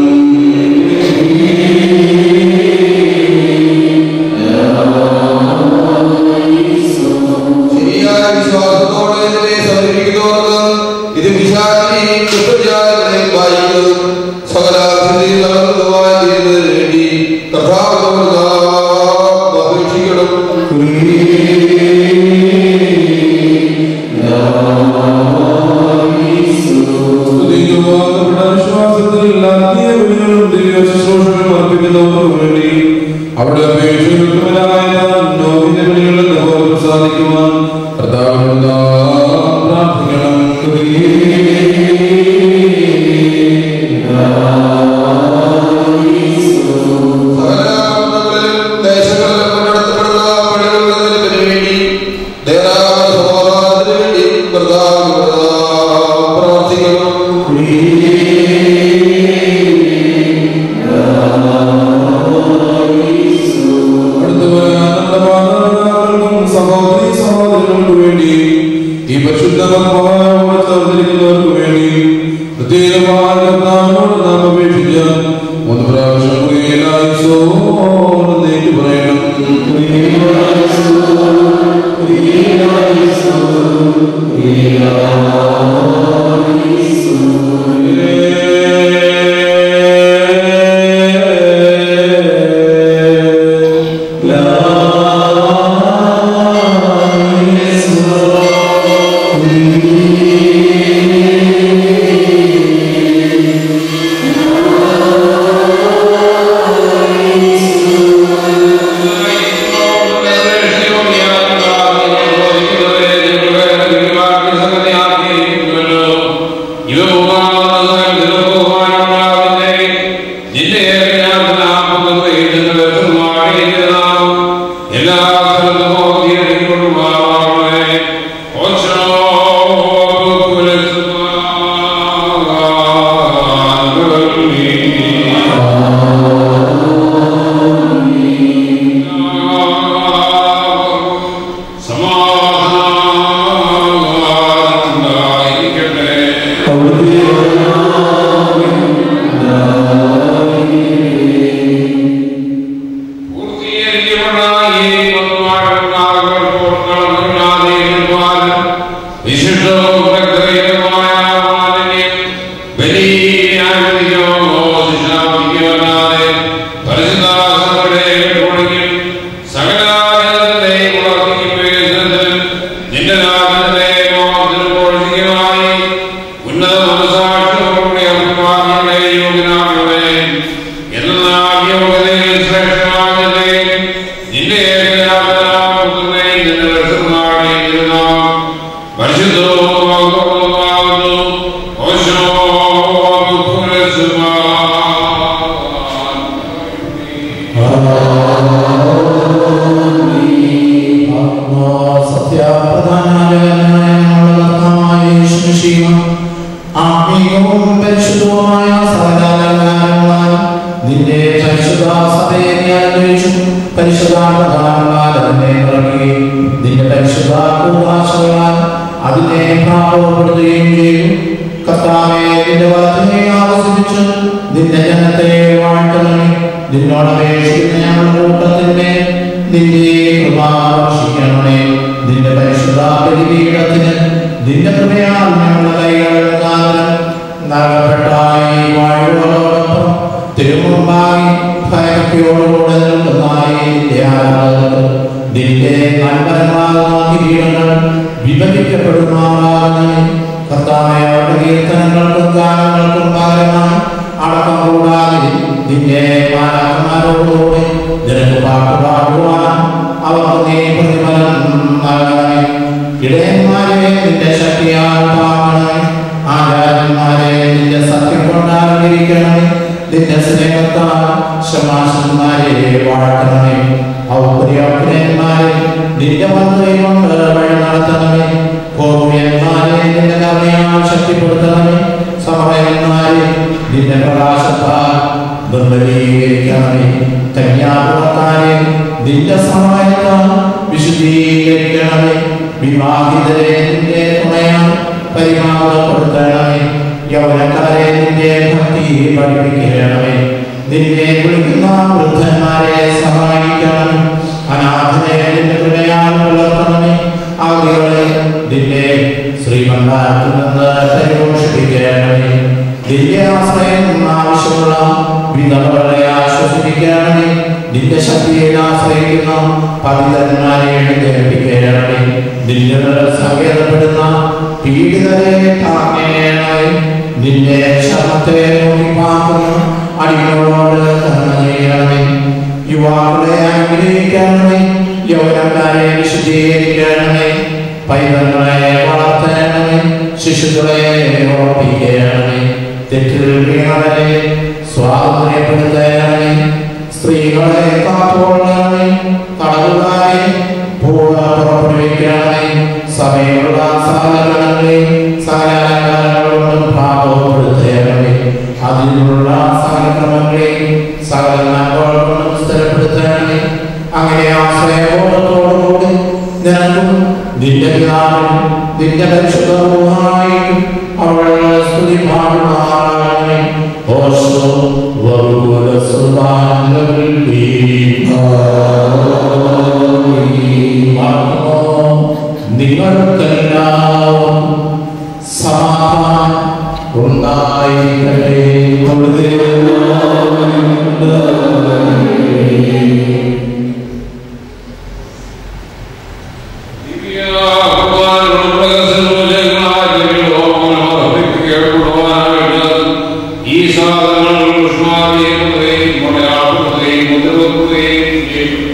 ശരിയായ വിശ്വാസത്തോടെ ഇതിനെ സമീപിക്കുന്നവർക്ക് ഇത് വിശാലിനെയും കൃത്യജാലങ്ങളെയും വായിക്കുന്നതും സകല സ്ഥിതിയിൽ നടന്നതുമായ ചെയ്യുന്നതിന് വേണ്ടി കർത്താവിനോട് നാം അപേക്ഷിക്കണം സ്തുതിക്കുവാക്കപ്പെട്ട വിശ്വാസത്തിൽ ആത്മീയ ബലികളും ദിവ്യ ശുശ്രൂഷകളും അർപ്പിക്കുന്നവർക്ക് വേണ്ടി അവിടെ അപേക്ഷകൾക്കുമരായ ലോകിന്റെ ബലികളിൽ നമുക്ക് പ്രസാദിക്കുവാൻ കർത്താവിനോട് നാം പ്രാർത്ഥിക്കണം സകല പട്ടണങ്ങളിലും ദേശങ്ങളിലും നടത്തപ്പെടുന്ന പള്ളികളുടെ നിലവിന് വേണ്ടി ദേവനാമ സമാധാനത്തിന് വേണ്ടി കർത്താവിനോട് നാം പ്രാർത്ഥിക്കണം അടുത്തവർക്കും സഹോദരി സഹോദരങ്ങൾക്ക് വേണ്ടി ഈ പരിശുദ്ധമായ ചേർന്നിരിക്കുന്നവർക്ക് വേണ്ടി പ്രത്യേകമായ കർത്താവിനോട് നാം അപേക്ഷിച്ച് മൂന്ന് പ്രാവശ്യം നേരിട്ട് പറയണം എല്ലാ സ്ഥലത്തും സമാധാനത്തിനായിരിക്കട്ടെ ഉന്നത മനസാക്ഷിയോടെ അഭിമാനികളെ യോഗ്യനാകണമേ എന്നാൽ യോഗ്യതയിൽ ശ്രേഷ്ഠമാകട്ടെ നിന്റെ ഏകജാതനാമത്തിനെ നിന്റെ രക്ഷനാടിയിരുന്ന പരിശുദ്ധവുമാകുന്നു ഓശോ പുരസുമാ ആത്മീയവും പരിശുദ്ധവുമായ സകലാലങ്കാരങ്ങളാൽ നിന്റെ പരിശുദ്ധ സഭയെ ഞാൻ അന്വേഷിച്ചു പരിശുദ്ധാത്മകാരങ്ങളാൽ അതിനെ നിറയ്ക്കുകയും നിന്റെ പരിശുദ്ധ കൂതാശകളാൽ അതിനെ പ്രാപപ്പെടുത്തുകയും ചെയ്തു കർത്താവെ നിന്റെ വലത്തിനെ ആവസിപ്പിച്ച് നിന്റെ ജനത്തെ വാഴ്ത്തണമേ നിന്നോട് അപേക്ഷിക്കുന്ന ഞങ്ങളുടെ കൂട്ടത്തിന്റെ നിന്റെ കൃപാവർഷിക്കണമേ നിന്റെ പരിശുദ്ധ ബലിപീഠത്തിന് നിന്റെ കൃപയാൽ ഞങ്ങളുടെ കൈകൾ നരകപ്പെട്ടായി വാഴുവതോടൊപ്പം തിരുമുമ്പായി ഭയഭക്തിയോടുകൂടെ നിൽക്കുന്നതായി നിന്റെ ആരാധകർക്ക് നിന്റെ നന്മരമാകുന്ന കിരീടങ്ങൾ വിഭജിക്കപ്പെടുന്നതാകുന്ന കർത്താവെ അവരുടെ കീർത്തനങ്ങൾക്കും ഗാനങ്ങൾക്കും പകരമായി അടക്കം കൂടാതെ നിന്റെ മാനവ ബഹുമാനത്തോടുകൂടി നിനക്ക് പാട്ടുപാടുവാൻ അവർക്ക് നീ പ്രതിഫലം നൽകണമേ ഇടയന്മാരെ നിന്റെ ശക്തിയാൽ താങ്ങണമേ ആചാര്യന്മാരെ നിന്റെ സത്യം കൊണ്ടായിരിക്കണമേ നിന്റെ സ്നേഹത്താൽ ശമാശന്മാരെ വാഴ്ത്തണമേ ഔപര്യാപ്തന്മാരെ നിന്റെ മന്ത്രി കൊണ്ട് വഴി നടത്തണമേ കോപ്യന്മാരെ നിന്റെ കർമ്മയാൽ ശക്തിപ്പെടുത്തണമേ സമയന്മാരെ നിന്റെ പ്രകാശത്താൽ നിർമ്മലീകരിക്കണമേ കന്യാകുമാരെ നിന്റെ സമയത്താൽ വിശുദ്ധീകരിക്കണമേ വിവാഹിതരെ നിന്റെ തുണയാൽ പരിമാണപ്പെടുത്തണമേ യൗവനക്കാരെ നിന്റെ ഭക്തി പഠിപ്പിക്കണമേ നിന്നെ വിളിക്കുന്ന വൃദ്ധന്മാരെ സഹായിക്കണം അനാഥരെ നിന്റെ കൃപയാൽ വളർത്തണമേ ആളുകളെ നിന്നെ ശ്രീമന്ദാരത്തിൽ നിന്ന് പരിപോഷിപ്പിക്കണമേ നിന്റെ ആശ്രയം ആവശ്യമുള്ള വിധവകളെ ആശ്വസിപ്പിക്കണമേ നിന്റെ ശക്തിയെ ആശ്രയിക്കുന്ന പതിതന്മാരെ എഴുന്നേൽപ്പിക്കണമേ നിന്നെ സങ്കേതപ്പെടുന്ന പീഡിതരെ താങ്ങണമേ നിന്റെ ശബ്ദത്തെ നോക്കിപ്പാക്കുന്ന അടികളോട് കർമ്മ ചെയ്യണമേ യുവാക്കളെ അനുഗ്രഹിക്കണമേ യൗവനക്കാരെ വിശുദ്ധീകരിക്കണമേ പൈതങ്ങളെ വളർത്തണമേ ശിശുക്കളെ ഓർപ്പിക്കണമേ തെറ്റിൽ വീണവരെ സ്വാതന്ത്ര്യപ്പെടുത്തണമേ സ്ത്രീകളെ കാത്തുകൊള്ളണമേ തടവുകാരെ പുറപ്പെടുവിക്കണമേ സഭയുള്ള സകലങ്ങളെയും സകലകാലങ്ങളോടും ഭാഗപ്പെടുത്തണമേ അതിനുള്ള സകലക്രമങ്ങളെയും സകല നന്മകളോടും സ്ഥിരപ്പെടുത്തണമേ അങ്ങനെ ആശ്രയബോധത്തോടുകൂടി നിനക്കും നിന്റെ പിതാവിനും നിന്റെ പരിശുദ്ധവുമായും അവൾ സ്തുതി പാടുമാറാകണമേ ഓശോ വറുകുല നിങ്ങൾക്കെല്ലാം സമാധാനം ഉണ്ടായിരിക്കട്ടെ ഈ സാധനങ്ങൾ ഉഷ്മാതിയും മലയാളത്തെയും മുതിർക്കുകയും ചെയ്യും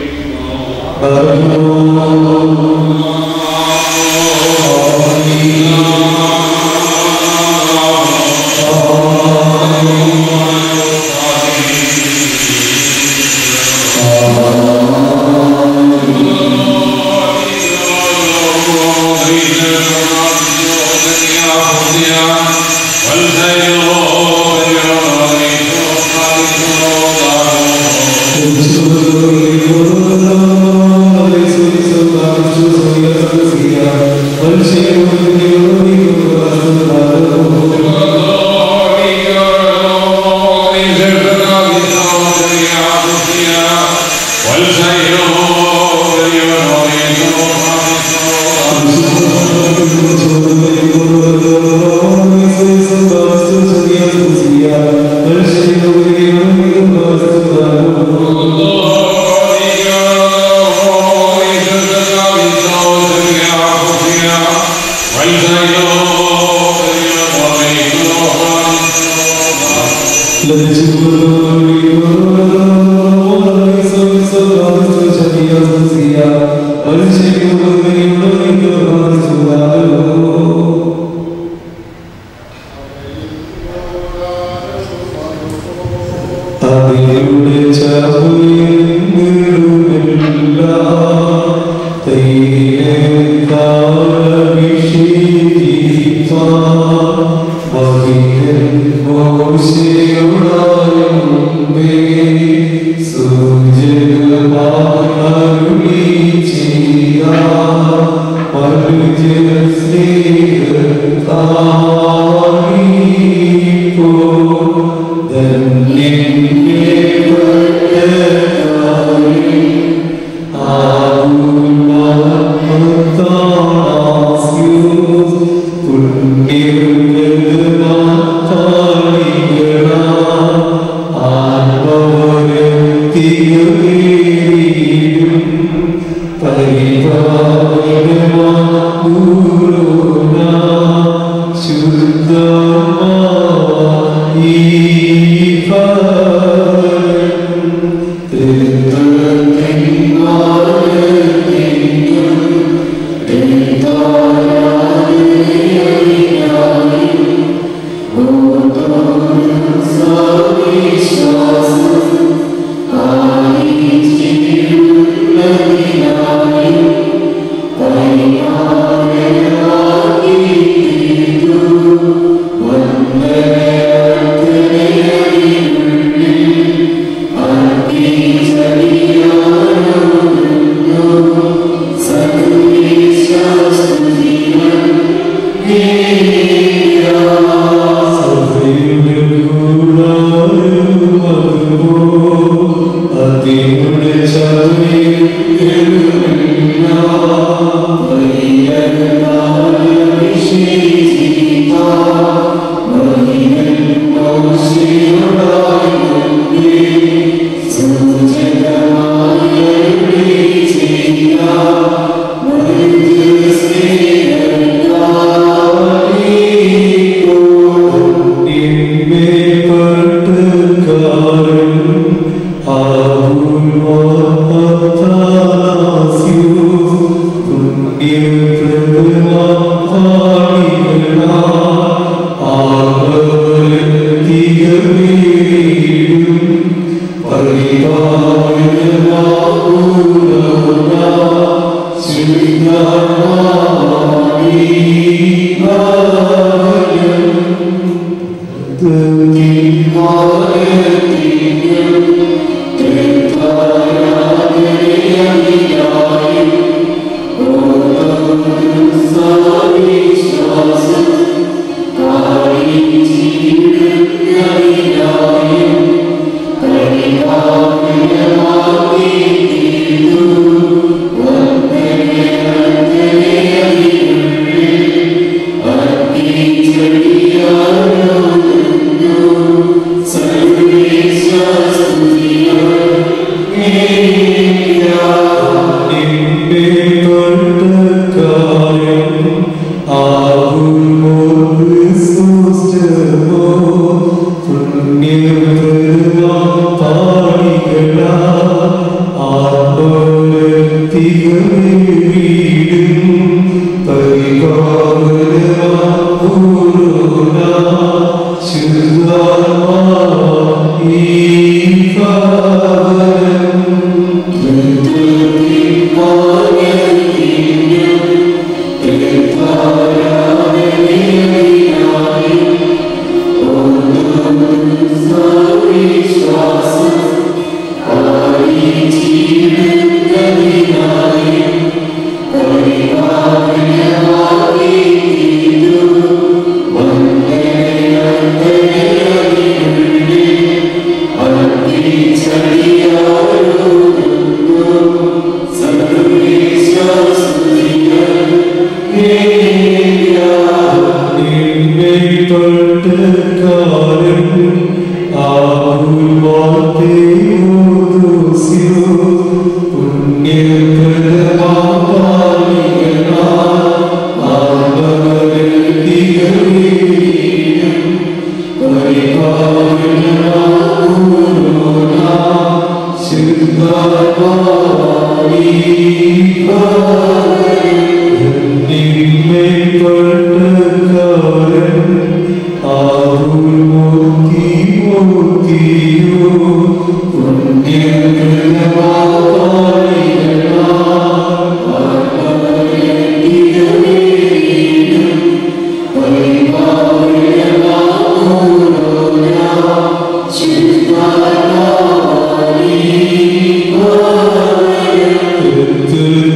ശുദ്ധ Thank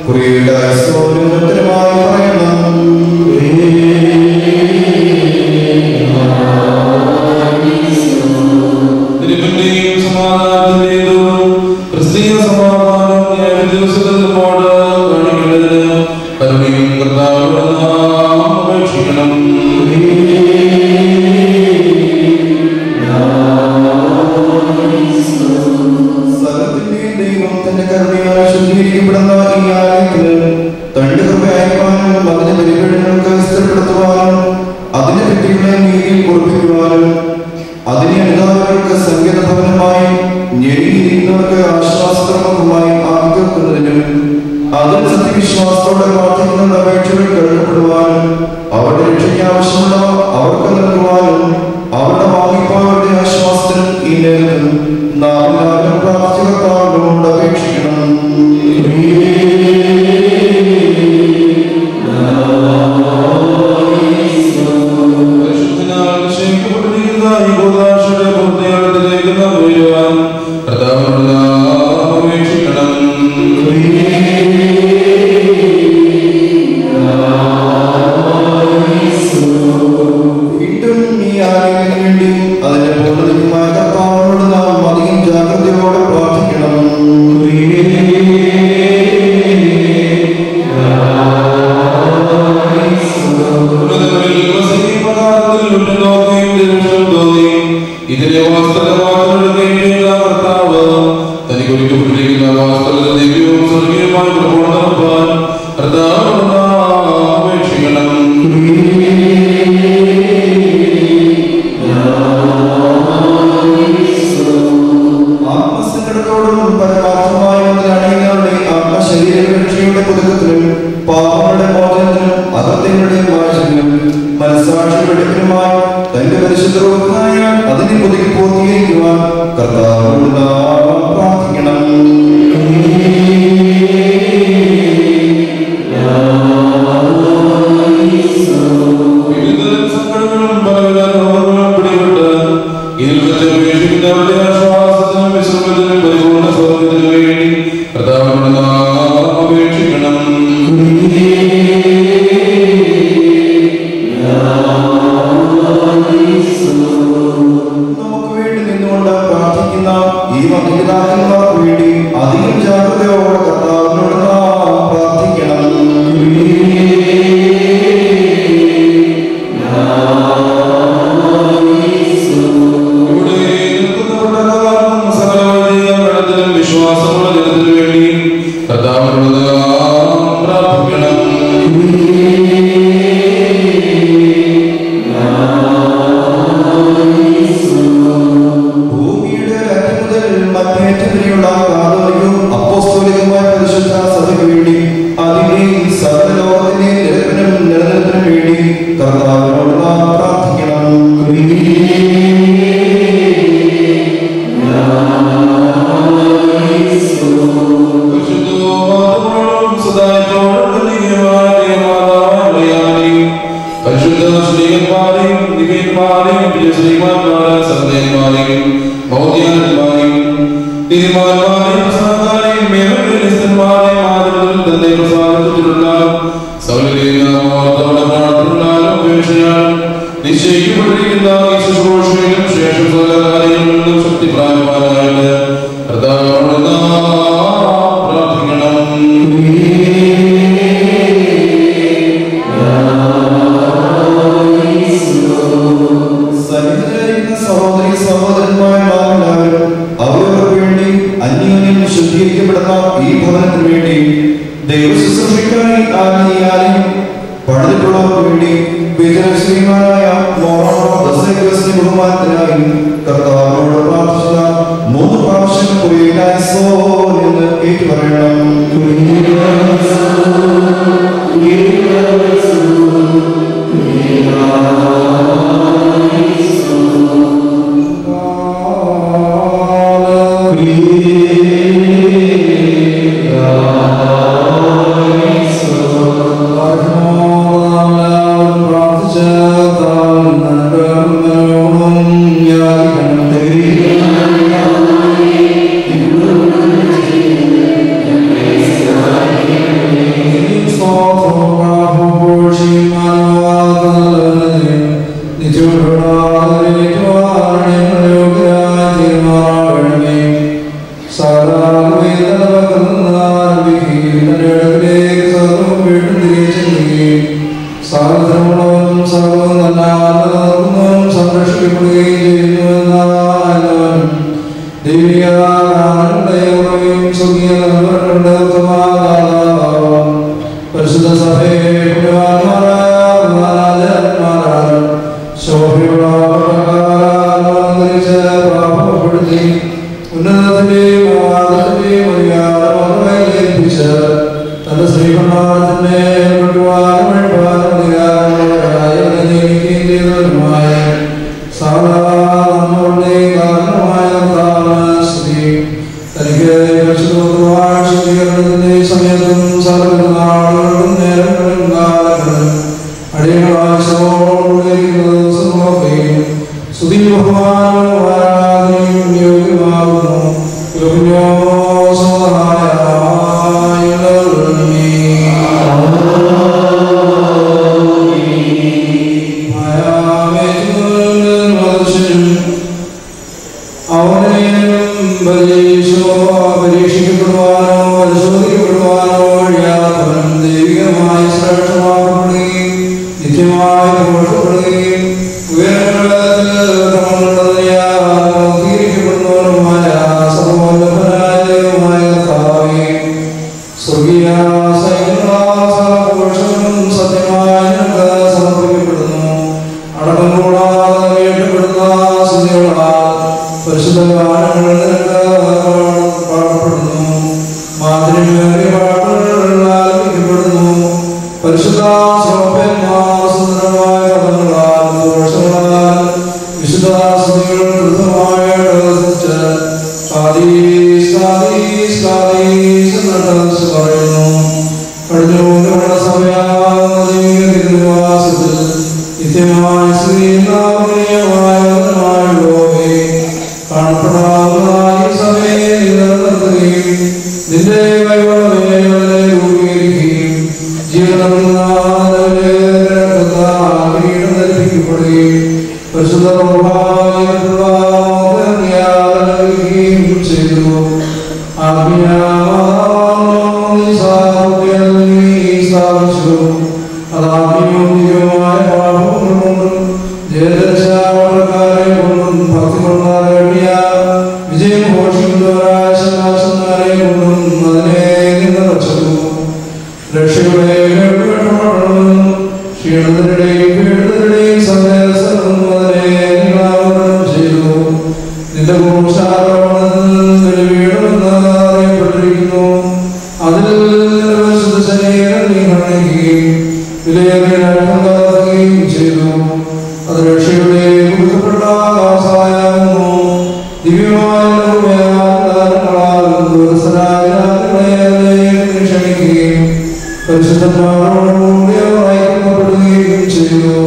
ഉത്തരമായി പറയണം തിരുമന്റെയും സമാധാനത്തിന്റേതും ക്രിസ്തീയ സമാധാനം ന്യായദിവസത്തിൽ നമ്മോട് കാണിക്കേണ്ടതിന് കരുണയും കർത്താവിനോട് നാം അപേക്ഷിക്കണം സകലത്തിന്റെയും ദൈവം തന്റെ കരുണയാൽ ശുദ്ധീകരിക്കപ്പെടുന്ന ഈ ആലയത്തിന് തന്റെ കൃപ അയക്കാനും അതിന്റെ ബലിപീഠങ്ങൾക്ക് സ്ഥിരപ്പെടുത്തുവാനും അതിന്റെ വ്യക്തികളെ നീതിയിൽ ഉറപ്പിക്കുവാനും അതിനെ അനുതാപകർക്ക് സംഗീത ഭവനമായി ഞെരുങ്ങിയിരിക്കുന്നവർക്ക് ആശ്വാസകരമായി ആക്കി തീർക്കുന്നതിനും അതിൽ സത്യവിശ്വാസത്തോടെ പ്രാർത്ഥിക്കുന്ന അപേക്ഷകൾ കേൾക്കപ്പെടുവാനും അവരുടെ രക്ഷയ്ക്ക് ആവശ്യമുള്ളവ അവർക്ക് നൽകുവാനും അവരുടെ വാങ്ങിപ്പോയവരുടെ ആശ്വാസത്തിനും ഈ നേരത്തും നാം എല്ലാവരും പ്രാർത്ഥികർത്താവിനോട് അപേക്ഷിക്കണം പരിശുദ്ധനാൽ നിശ്ചയിക്കപ്പെട്ടിരിക്കുന്ന ഈ കൂതാശയുടെ പൂർത്തിയാകത്തിലേക്ക് നാം ഉയരുവാൻ കർത്താവിനോട് നാം അപേക്ഷിക്കണം വീണ്ടും ഈ ആലയത്തിന് വേണ്ടി അതിന്റെ പൂർണ്ണതയ്ക്കുമായ കർത്താവിനോട് നാം അധികം ജാഗ്രതയോടെ പ്രാർത്ഥിക്കണം ഉന്നതങ്ങളിൽ വസിക്കുകയും പ്രകാരത്തിൽ ഉറ്റുനോക്കുകയും ദൈവം തോന്നുകയും ഇതിനെ വാസ്തവമാക്കുകയും ചെയ്യുന്ന കർത്താവ് തനിക്ക് ഒരുക്കപ്പെട്ടിരിക്കുന്ന വാസ്തവത്തിൽ ദിവ്യവും സ്വർഗീയമായ പ്രഭവം നടപ്പാൻ കർത്താവിനോട് നാം അപേക്ഷിക്കണം ആത്മസങ്കടത്തോടും പരമാർത്ഥമായ അണിയുന്നവരുടെ ആത്മശരീര രക്ഷയുടെ പുതുക്കത്തിനും പാപങ്ങളുടെ മോചനത്തിനും അകത്യങ്ങളുടെ വാഴ്ചത്തിനും മനസ്സാക്ഷി വെടിപ്പിനുമായി തന്റെ പരിശുദ്ധമായ അതിനെ പുതുക്കി പൂർത്തീകരിക്കുവാൻ കർത്താവിനോട് നാം പ്രാർത്ഥിക്കണം വിവിധ സങ്കടങ്ങളും പലവിധ രോഗങ്ങളും പിടിപെട്ട് ഇതിൽ വെച്ച് ഉപേക്ഷിക്കുന്നവരുടെ ആശ്വാസത്തിനും വിശ്രമത്തിനും പരിപൂർണ്ണ സ്വർഗത്തിനു വേണ്ടി കർത്താവിനോട് നാം അപേക്ഷിക്കണം നമുക്ക് വേണ്ടി നിന്നുകൊണ്ട് പ്രാർത്ഥിക്കുന്ന ഈ മതപിതാക്കന്മാർക്ക് വേണ്ടി അധികം ജാഗ്രതയോടെ കർത്താവിനോട് നാം പ്രാർത്ഥിക്കണം ഇവിടെ നിൽക്കുന്നവരുടെ കാരണം സകലവഴിയ വെള്ളത്തിലും വിശ്വാസമുള്ള ജനത്തിനു വേണ്ടി കർത്താവിനോട് നാം പ്രാർത്ഥിക്കണം ഭൂമിയുടെ അറ്റം മുതൽ മറ്റേറ്റം വരെയുള്ള കാതോലികവും അപ്പോസ്തോലികമായ പരിശുദ്ധ സഭയ്ക്ക് വേണ്ടി അതിന്റെ സകല ലോകത്തിന്റെ നിലനിൽപ്പിനും നിലനിൽപ്പിനും വേണ്ടി കർത്താവിനോട് നാം പ്രാർത്ഥിക്കണം പരിശുദ്ധവും സദായത്തോടും കന്യകയുമായ മാതാവായ മറിയാമിനെയും പരിശുദ്ധ ശ്രീകന്മാരെയും ദിവ്യന്മാരെയും പ്രിയ ശ്രീമാന്മാരായ സന്ധ്യന്മാരെയും മൗദ്യാന്മാരെയും തിരുമാന്മാരെയും പ്രസാദാരെയും മേലസ്തന്മാരെയും ആദരവിൽ തന്നെ പ്രസാദിച്ചിട്ടുള്ള സൗകര്യം പ്രാർത്ഥനയാലും ഉപേക്ഷയാലും നിശ്ചയിക്കപ്പെട്ടിരിക്കുന്ന ഈ ശുശ്രൂഷയിലും ശേഷം സകല കാര്യങ്ങളിലും ശക്തി പ്രായമാനായിട്ട് കർത്താവിനോട് നാം പ്രാർത്ഥിക്കണം സന്നിധിയിലിരിക്കുന്ന സഹോദരി സഹോദരന്മാർ നാം എല്ലാവരും അവരവർക്ക് വേണ്ടി അന്യോന്യം ശുദ്ധീകരിക്കപ്പെടുന്ന ഈ ഭവനത്തിന് വേണ്ടി ദൈവശുശ്രൂഷയ്ക്കായി ആലയം പണിതിട്ടുള്ളവർക്ക് വേണ്ടി വിജയശ്രീമാനായ മോഹൻ ബഹുമാനത്തിനായി കർത്താവിനോട് പ്രാർത്ഥിച്ച മൂന്ന് പ്രാവശ്യം കുറിയിലായി സോ എന്ന് ഏറ്റുപറയണം പ്രാർത്ഥിച്ച പരിശുദ്ധ സഭയെ പുണ്യവാന്മാരായ ശോഭയുള്ള പ്രാപപ്പെടുത്തി ഉന്നതത്തിന്റെയും ആദരത്തിന്റെയും മര്യാദ ഏൽപ്പിച്ച് തന്റെ ശ്രീകണ്ഠാനത്തിന്റെ ചെയ്തവരുമായ സാധാരണ കാരണമായ സ്ത്രീ തനിക്ക് പരിശുദ്ധമായ ശുദ്ധീകരണത്തിന്റെ സമയത്തും സർവനാളുകളും നേരങ്ങളും കാലങ്ങളും അടിയങ്ങളായ ശ്രമോടുകൂടിയിരിക്കുന്ന ദിവസങ്ങളൊക്കെയും സ്തുതി ബഹുമാനവും ആരാധനയും യോഗ്യമാകുന്നു യോഗ്യോ അവനെയും പരീക്ഷോ പരീക്ഷിക്കപ്പെടുവാനോ പരിശോധിക്കപ്പെടുവാനോ കഴിയാത്തവൻ ദൈവികമായി ശ്രേഷ്ഠമാക്കപ്പെടുകയും നിത്യമായി പോഷപ്പെടുകയും ഉയരങ്ങളിരിക്കപ്പെടുന്നവനുമായ സർവോന്നതനായ ദൈവമായ കർത്താവേ സ്വർഗീയ സൈന്യങ്ങളും സത്യമായി നിനക്ക് സമർപ്പിക്കപ്പെടുന്നു അടക്കം കൂടാതെ വീട്ടപ്പെടുന്ന സ്തുതികളാൽ പരിശുദ്ധ ഗാനങ്ങൾ നിനക്ക് പാടപ്പെടുന്നു മാതിരിമേറിയ പാട്ടുകൾ ആലപിക്കപ്പെടുന്നു പരിശുദ്ധ ശ്രോപ്പന്മാർ സുന്ദരമായ പദങ്ങളാൽ ദോഷങ്ങളാൽ വിശുദ്ധ സ്തുതികൾ കൃതമായ കാതീസ് കാതീസ് കാതീസ് എന്നിട്ട് പറയുന്നു കഴിഞ്ഞ സമയവാസത്തിൽ നിത്യമായ ശ്രീനാമീയമായ ലോകെ കാണപ്പെടാവുന്ന ഈ സഭയെ നിലനിർത്തുകയും നിന്റെ കൈവളമേ വളരെ രൂപീകരിക്കുകയും ജീവനം ധരിപ്പിക്കപ്പെടുകയും പരിശുദ്ധ പ്രഭാവമായിട്ടുള്ള നൽകുകയും ചെയ്തു സ്ഥാപിച്ചു അതാത്മീയമായ പാപങ്ങൾ കൊണ്ടും ജയദർശാവളക്കാരെ കൊണ്ടും ഭക്തികൊണ്ടാൽ വേണ്ടിയ വിജയം ഘോഷിക്കുന്നവരായ ശനാശന്മാരെ കൊണ്ടും അതിനെ നിന്ന് രക്ഷിച്ചു രക്ഷയുടെ കേൾക്കപ്പെടണമെന്നും ക്ഷീണത്തിനിടെയും പീഡിതരുടെയും സന്ദേശം അതിനെ നിങ്ങളാവരണം ചെയ്തു നിന്റെ ഭൂഷാരോഹണത്തിൽ വീടുമെന്ന് അറിയപ്പെട്ടിരിക്കുന്നു അതിൽ നിന്റെ പരിശുദ്ധ ശരീരം നീ കാണിക്കുകയും വിലയേറിയ രക്തം കലർത്തുകയും ചെയ്തു അത് രക്ഷയുടെ കൊടുക്കപ്പെട്ട കാസായാകുന്നു ദിവ്യമായ ലോകയാൽ ദുരസരായ ക്ഷണിക്കുകയും പരിശുദ്ധന്മാരോടുകൂടി അവർ ഐക്യപ്പെടുകയും ചെയ്തു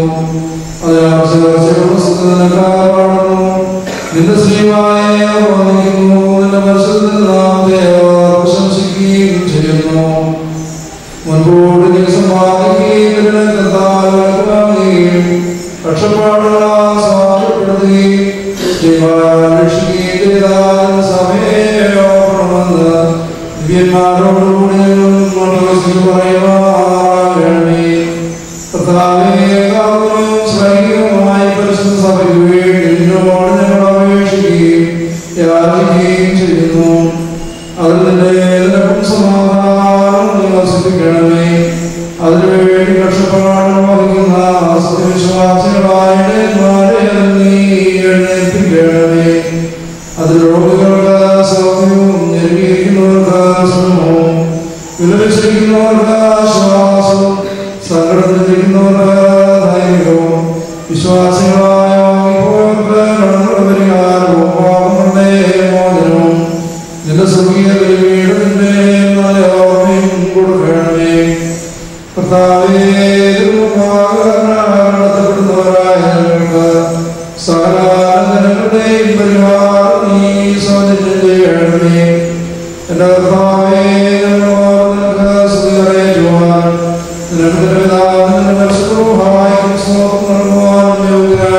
അതിനാവശ്യമാണെന്നു നിന്റെ ശ്രീമായ വന്ദിക്കുന്നു നിന്റെ പരിശുദ്ധ നാമത്തെ അവർ പ്രശംസിക്കുകയും ചെയ്യുന്നു മുൻപോട്ട് നീ സമ്പാദിക്കുകയും കർത്താവുകയും കഷ്ടപ്പാടുകളാൽ സ്വാതന്ത്ര്യപ്പെടുത്തുകയും രക്ഷിക്കുകയും ചെയ്താൽ സമയമെന്ന് ദിവ്യന്മാരോടുകൂടി ഞങ്ങളും പറയുവാണമേ കർത്താവേ കാവലും ശ്രൈകവുമായ പരിശുദ്ധ സഭയ്ക്ക് വേണ്ടി നിന്നോട് ഞങ്ങൾ അപേക്ഷിക്കുകയും യാചിക്കുകയും ചെയ്യുന്നു അതിൽ നിന്റെ നിനക്കും സമാധാനം നീ വസിപ്പിക്കണമേ അതിനുവേണ്ടി കഷ്ടപ്പാട് വഹിക്കുന്ന സത്യവിശ്വാസികളായ ഇടയന്മാരെ നീ എഴുന്നേൽപ്പിക്കണമേ അതിൽ രോഗികൾക്ക് സൗഖ്യവും ഞെരുങ്ങിയിരിക്കുന്നവർക്ക് ശ്രമവും വിലപിച്ചിരിക്കുന്നവർക്ക് ആശ്വാസവും സങ്കടത്തിലിരിക്കുന്നവർക്ക് ധൈര്യവും വിശ്വാസികളായ വാങ്ങിപ്പോയവർക്ക് കടങ്ങളുടെ പരിഹാരവും പാപങ്ങളുടെ മോചനവും നിന്റെ സ്വർഗീയ വീടിന്റെ നല്ല ഓർമ്മയും കൊടുക്കണമേ കർത്താവേ നടത്തപ്പെടുന്നവരായ ഞങ്ങൾക്ക് സകലങ്ങളുടെയും പരിഹാരം നീ സൗജന്യം ചെയ്യണമേ എന്റെ കർത്താവേ ഞങ്ങളോട് നിനക്ക് സ്തുതി അറിയിക്കുവാൻ നിനക്ക് നിന്റെ പിതാവിന്റെ പരിശുദ്ധവുമായും സ്തോത്രം നൽകുവാൻ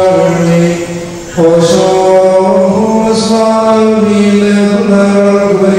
യോഗ്യരാകണമേ ഓശോ സ്വാമി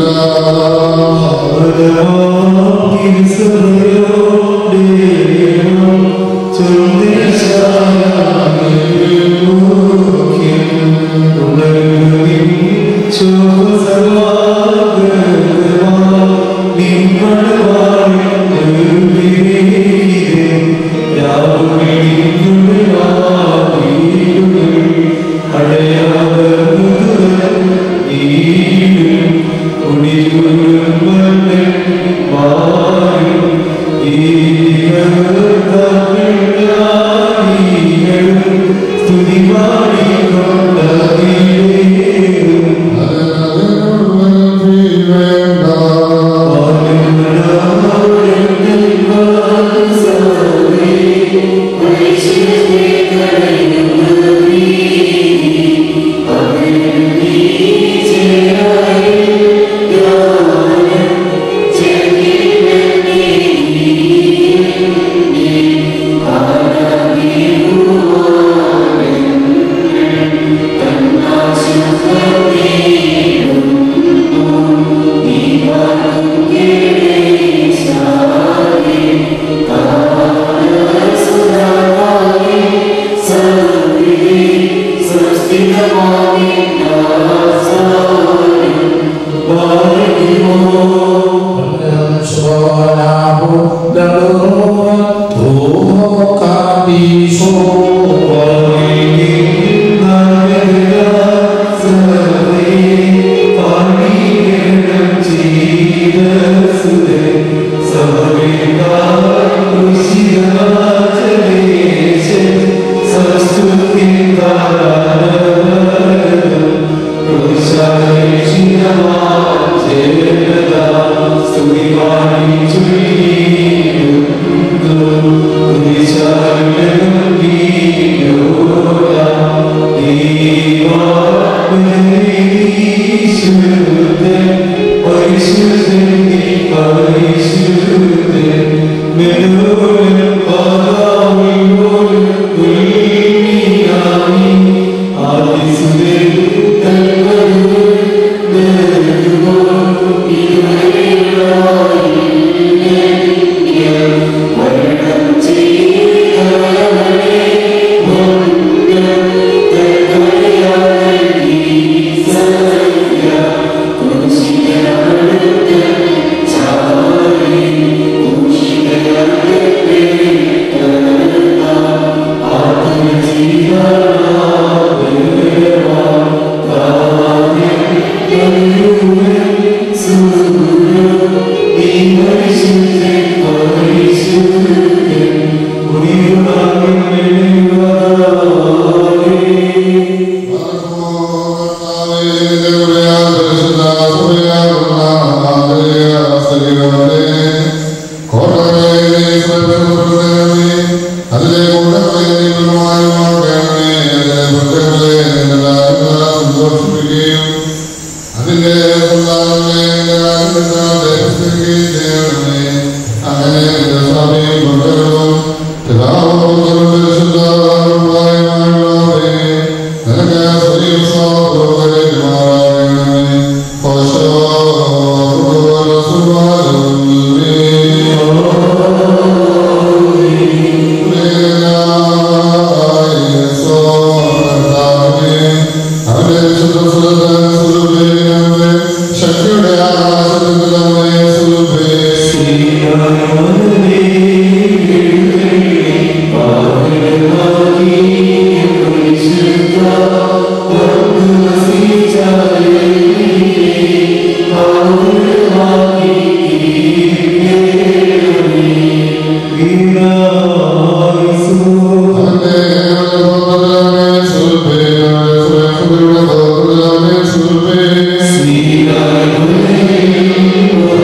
Sweet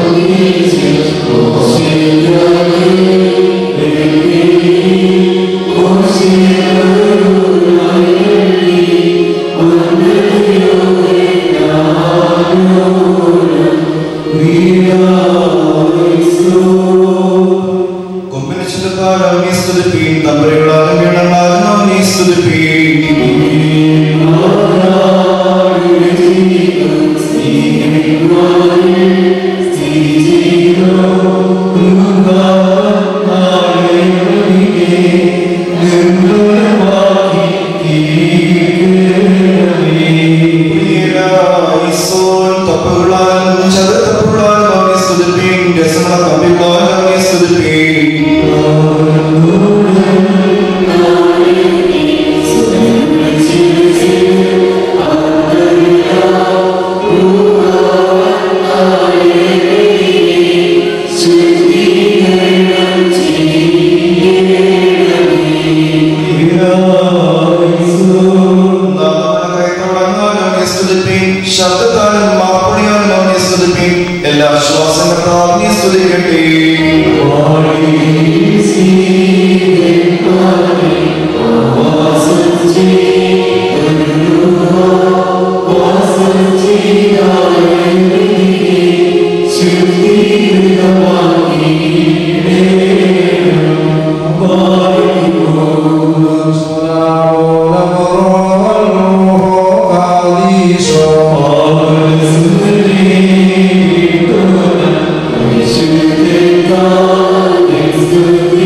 കമ്പിമാരെ സ്തുതിപ്പീൻ ശബ്ദത്താലും മാപ്പണിയാലും അവനെ സ്തുതിപ്പീൻ എല്ലാ ശ്വാസങ്ങൾക്കും അവനെ സ്തുതിക്കട്ടെ Thank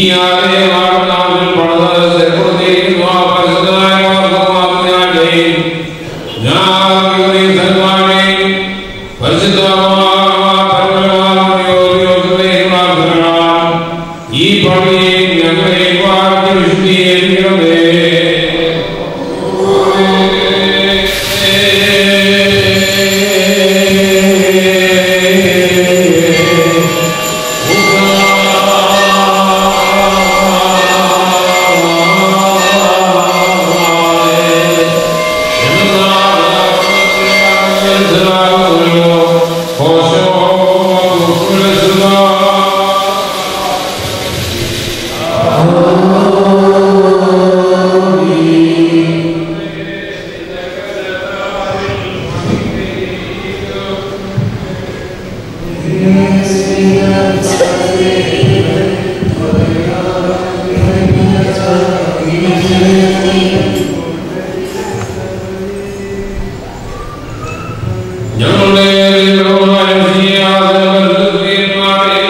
ഈ ആലയമാണ് നാമിൽ പണിത് സ്ഥിരപ്പെടുത്തിയിരിക്കുന്നു ആ പരിശുദ്ധമായ മാർഗ്ഗമാകുന്നതിനാലെയും ഞാൻ ഇവരെ സന്മാനെയും പരിശുദ്ധമായ പരമമായ യോഗ്യതയും പ്രാർത്ഥനകളാൽ ഈ പണിയെ ഞങ്ങളെ വാഴ്ത്തി വിശുദ്ധീകരിക്കണമേ ഞങ്ങളുടെ ദൈവമായ ശ്രീയാദവരുമാരെ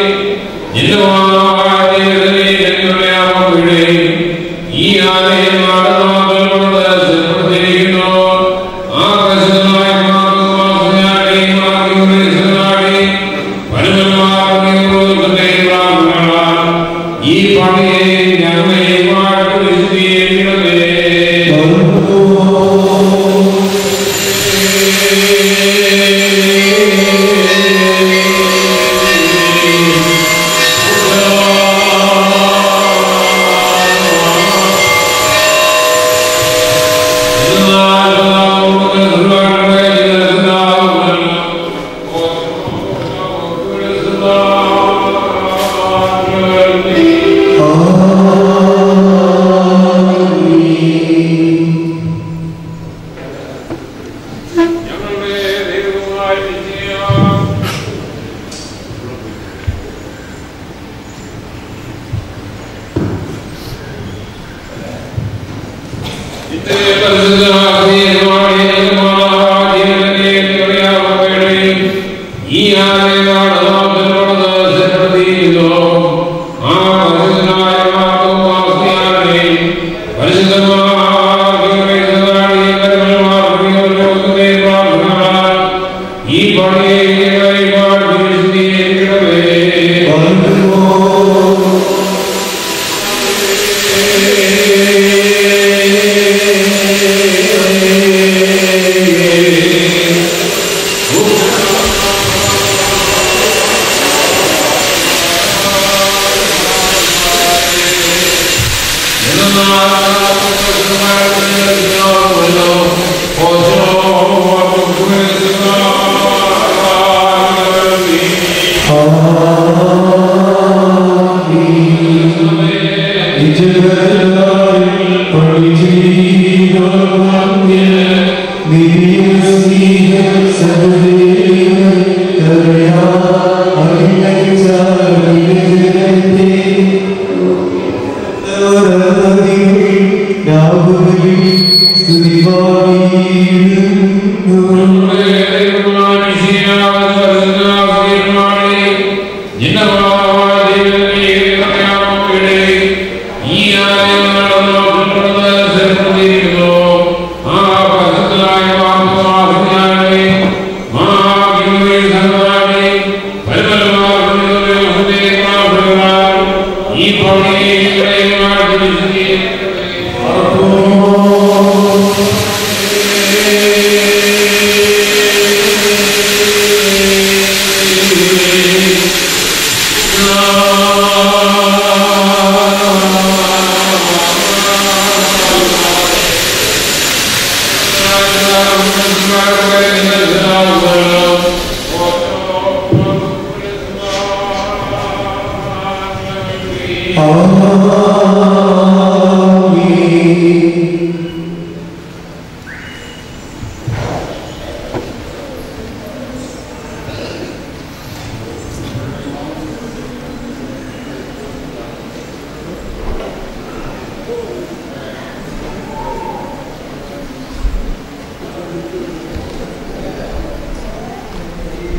ഞങ്ങളുടെ അമ്മയുടെ ഈ ആലയം നാടകമാകുന്നത് സ്ഥിരപ്പെടുത്തിയിരിക്കുന്നു ആ പ്രസിദ്ധമായ മാർഗ്ഗമാകുന്നയാളെ മാർഗ്ഗങ്ങളെ പരമന്മാരുടെ പ്രാർത്ഥനകളാൽ ഈ പണിയെ ഞങ്ങളെ വാഴ്ത്തി വിശദീകരിക്കണമേ ഈ ആലയമാണ് നാം പിന്തുടർന്ന് സ്ഥിരപ്പെടുത്തിയിരിക്കുന്നു. ആ പരിശുദ്ധനായ മാർഗ്ഗവാസിയാണേ. പരിശുദ്ധമായ ദൈവമേ, കരുണമാർഗ്ഗമേ, ലോകത്തിലെ പ്രാർത്ഥനകളാൽ ഈ പണിയെ ഞങ്ങളെ വാഴ്ത്തി വിശദീകരിക്കണമേ. ഈ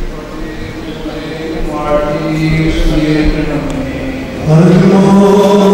Hallelujah.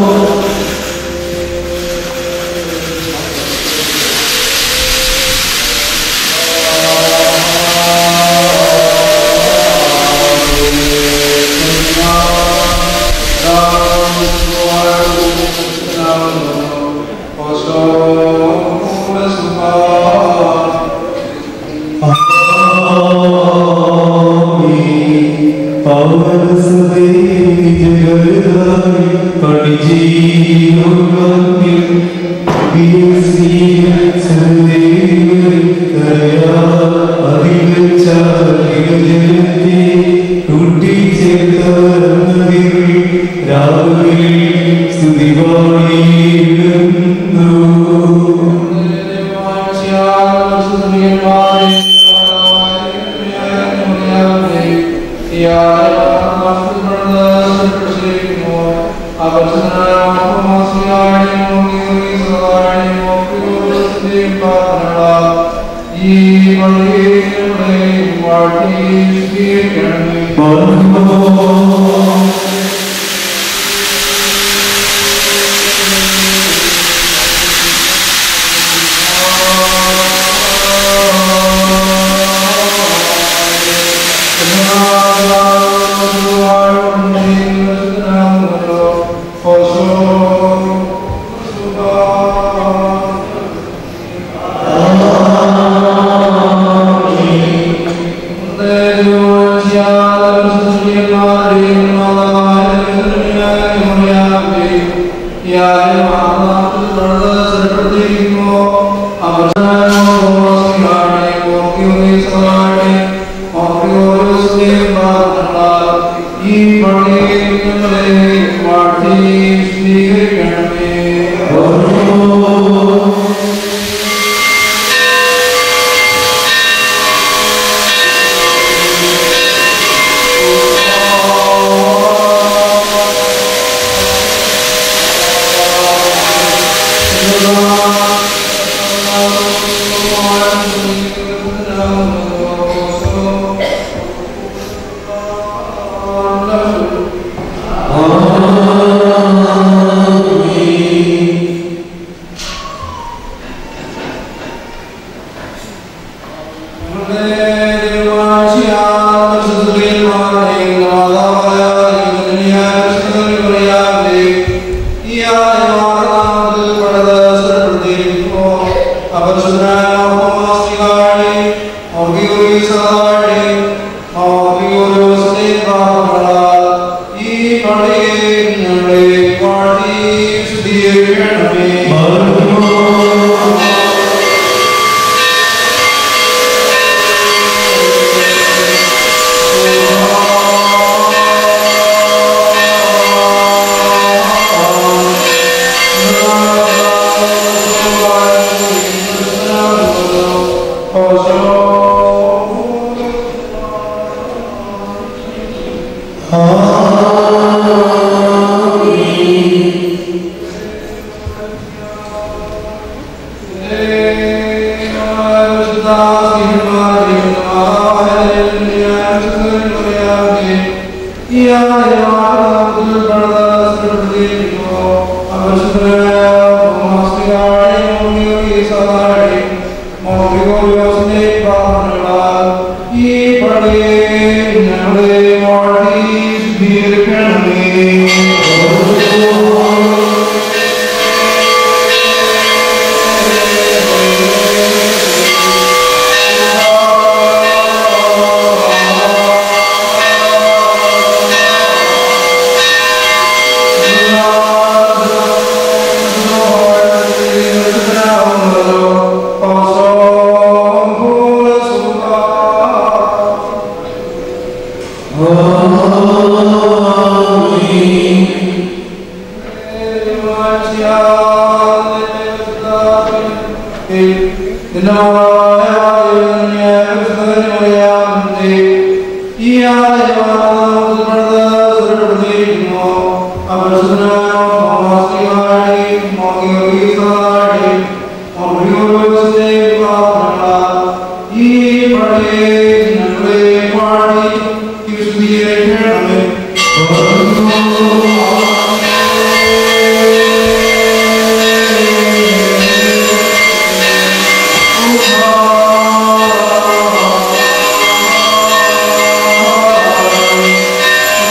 Oh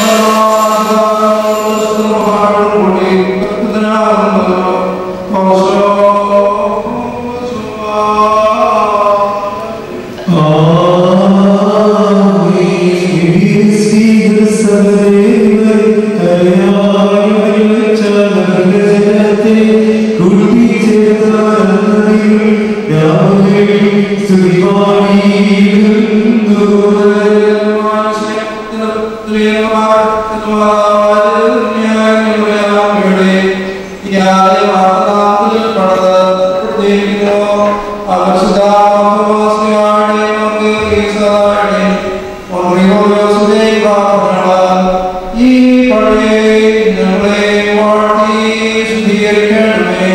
ഈ പഴയ ഞങ്ങളെ വാഴ്ത്തി ശുദ്ധീകരിക്കണമേ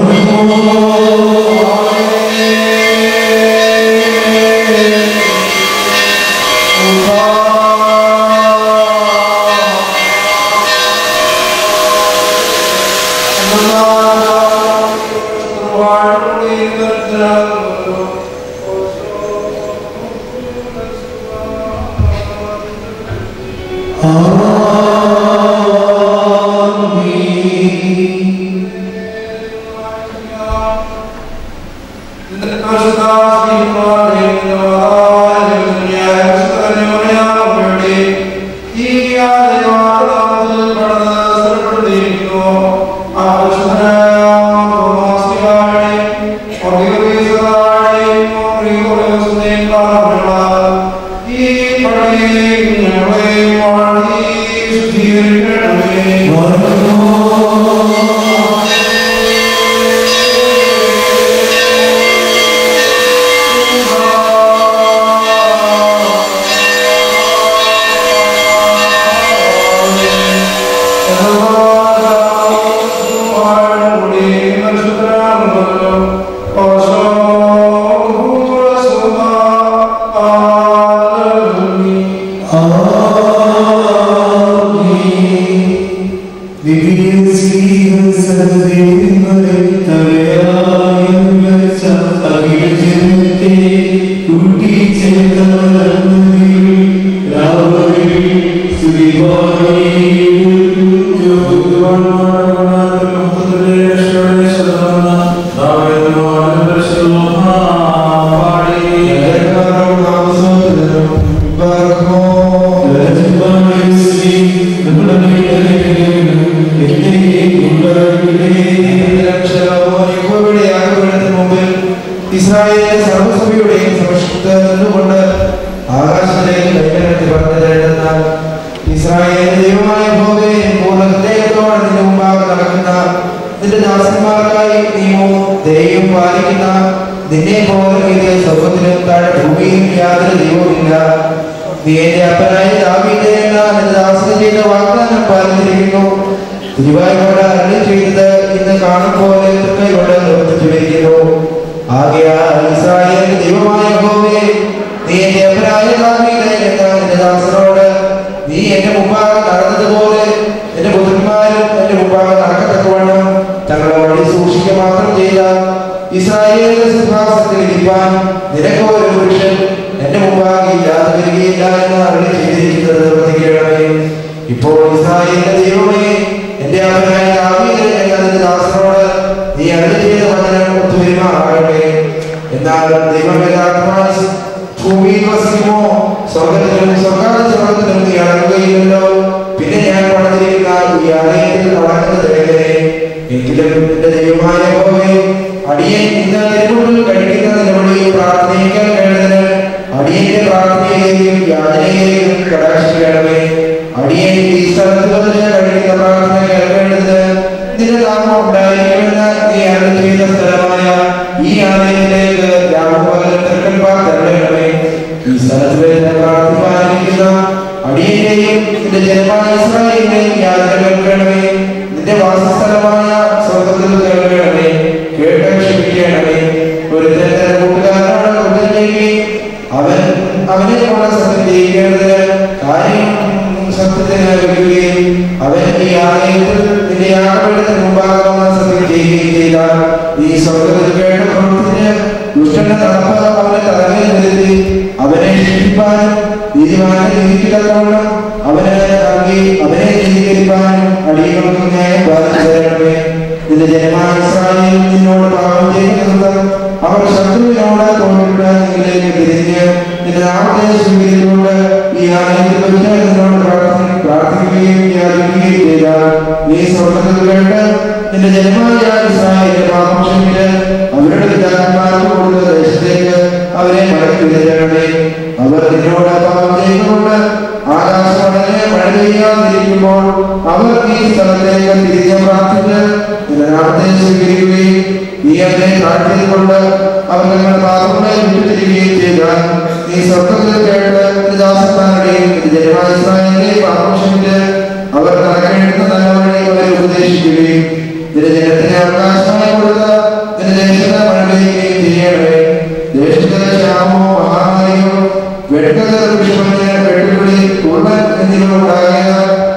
ഇസ്രായേലിലെ സർവസഭയുടെയും സമക്ഷത്ത് നിന്നുകൊണ്ട് ആകാശത്തിലേക്ക് കൈകടത്തി പറഞ്ഞിരുന്നാൽ ഇസ്രായേലിന്റെ ദൈവമായ ഭോഗേ പൂർണ്ണ ഹൃദയത്തോടെ നിന്റെ മുമ്പാകെ നടക്കുന്ന നിന്റെ ദാസന്മാർക്കായി നിയമവും ദയയും പാലിക്കുന്ന നിന്നെ പോലെ ഇത് സ്വർഗത്തിലും താഴെ ഭൂമിയിലും യാതൊരു ദൈവവുമില്ല നീ എന്റെ അപ്പനായ ദാവീദ് എന്ന നിന്റെ ദാസന് ചെയ്ത വാഗ്ദാനം പാലിച്ചിരിക്കുന്നു തിരുവായ്മോട് അരളി ചെയ്തത് ഇന്ന് കാണും പോലെ തൃക്കൈകൊണ്ട് നിർമ്മിച്ചു വരിക്കുന്നു ആകയാൽ ഇസ്രായേൽ ദൈവമായ യഹോവേ നീ എന്റെ അപ്പനായ ദാവീദ് എന്ന നിന്റെ ദാസനോട് നീ എന്റെ മുമ്പാകെ നടന്നതുപോലെ എന്റെ പുത്രന്മാരും എന്റെ മുമ്പാകെ നടക്കത്തക്കവണ്ണം തങ്ങളുടെ വഴി സൂക്ഷിക്കുക മാത്രം ചെയ്ത ഇസ്രായേലിന്റെ സിംഹാസനത്തിൽ ഇരിപ്പാൻ നിനക്ക് ഒരു പുരുഷൻ എന്റെ മുമ്പാകെ ഇല്ലാതെ വരികയില്ല എന്ന് അരളി ചെയ്തിരിക്കുന്നത് നിർവഹിക്കണമേ ഇപ്പോൾ ഇസ്രായേലിന്റെ ദൈവമേ എന്റെ അവനായ ദാവീദ് എന്ന നിന്റെ ദാസനോട് നീ അരളി ചെയ്ത വചനം ഒത്തുവരുമാറാകട്ടെ എന്നാൽ ദൈവം യഥാർത്ഥമായി ഭൂമിയിൽ വസിക്കുമോ സ്വർഗത്തിലും സ്വർഗാത സ്വർഗത്തിലും നീ അടങ്ങുകയില്ലല്ലോ പിന്നെ ഞാൻ പണിതിരിക്കുന്ന ഈ ആലയത്തിൽ അടങ്ങുന്നത് എങ്ങനെ എങ്കിലും എന്റെ ദൈവമായ യഹോവേ, അടിയൻ ഇന്ന് തിരുമുമ്പിൽ കഴിക്കുന്ന നിലവിളിയും പ്രാർത്ഥനയേക്കാൾ വേണ്ടതിന് അടിയന്റെ പ്രാർത്ഥനയെയും യാചനയെയും കടാക്ഷിക്കണമേ അടിയൻ ഈ സ്ഥലത്ത് വന്ന് കഴിക്കുന്ന പ്രാർത്ഥന കേൾക്കേണ്ടത് നിന്റെ നാമം ഉണ്ടായിരിക്കുമെന്ന് നീ അരുളി ചെയ്ത സ്ഥലമായ ഈ ആലയത്തിലേക്ക് രാമപകരം തൃക്കൽപ്പാർ തരണമേ ഈ സ്ഥലത്ത് വരുന്ന പ്രാർത്ഥിപ്പാനിരിക്കുന്ന അടിയന്റെയും നിന്റെ ജനമായ ഇസ്രായേലിന്റെയും യാത്ര കേൾക്കണമേ നിന്റെ വാസസ്ഥലമായ സ്വർഗത്തിൽ കേൾക്കണമേ കേട്ട് ക്ഷമിക്കണമേ ഒരു തന്റെ കൂട്ടുകാരനോട് കുറ്റം ചെയ്യുകയും അവൻ അവനെ കൊണ്ട് സത്യം ചെയ്യിക്കേണ്ടത് കാര്യം സത്യത്തിന് വെക്കുകയും അവൻ ഈ ആലയത്തിൽ നിന്റെ യാഗപീഠത്തിന് മുമ്പാകെ വന്ന് സത്യം ചെയ്യുകയും ചെയ്താൽ ഈ സ്വർഗത്തിൽ കേട്ട പ്രവൃത്തിന് ദുഷ്ടന്റെ നടപ്പ് അവനെ തലങ്ങളിൽ വരുത്തി അവനെ ശിക്ഷിപ്പാനും നീതിമാനെ നീതിക്കത്തവണ്ണം അവന് നൽകി അവനെ നീതീകരിപ്പാനും അടിയങ്ങൾക്ക് ന്യായം ബാധിച്ചു തരണമേ നിന്റെ ജനമായ ഇസ്രായേൽ നിന്നോട് പാപം ചെയ്യുന്നത് അവർ ശത്രുവിനോട് തോന്നിട്ട് നിങ്ങളിലേക്ക് തിരിഞ്ഞ് നിന്റെ നാമത്തെ സ്വീകരിച്ചുകൊണ്ട് ഈ ആലയത്തിൽ വെച്ച് നിന്നോട് പ്രാർത്ഥന പ്രാർത്ഥിക്കുകയും യാചിക്കുകയും ചെയ്താൽ നീ സ്വർഗത്തിൽ കേട്ട് നിന്റെ ജനമായ ഇസ്രായേലിന്റെ പാപം ക്ഷമിച്ച് അവരുടെ പിതാക്കന്മാർക്ക് കൊടുത്ത ദേശത്തേക്ക് അവരെ മടക്കി വിതരണമേ അവർ നിന്നോട് പാപം ചെയ്തുകൊണ്ട് ആകാശമടഞ്ഞ് മഴ പെയ്യാതിരിക്കുമ്പോൾ അവർ ഈ സ്ഥലത്തേക്ക് തിരികെ പ്രാർത്ഥിച്ച് നിന്റെ നാമത്തെ സ്വീകരിക്കുകയും നീ അതിനെ താഴ്ത്തിയതുകൊണ്ട് അവർ നിങ്ങളുടെ പാപങ്ങളെ വിട്ടുതിരികുകയും ചെയ്താൽ നീ സ്വർഗത്തിൽ കേട്ട് നിന്റെ ദാസന്മാരുടെയും നിന്റെ ജനമായ ഇസ്രായേലിന്റെ പാപം ക്ഷമിച്ച് അവർ കണക്കെടുത്ത നല്ല വഴി അവരെ ഉപദേശിക്കുകയും നിന്റെ ജനത്തിന് അവകാശമായി കൊടുത്ത നിന്റെ ദേശത്തെ മഴ പെയ്യുകയും ചെയ്യണമേ ദേശത്തിലെ ക്ഷാമോ മഹാമാരിയോ വെട്ടത് വിഷമത്തിന് വെട്ടുപിടി തുള്ളൽ എന്നിവ ഉണ്ടാകിയ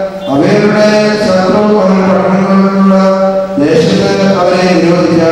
അവരുടെ ശത്രു അവരുടെ പട്ടണങ്ങളിലുള്ള ദേശത്ത് അവരെ നിരോധിച്ച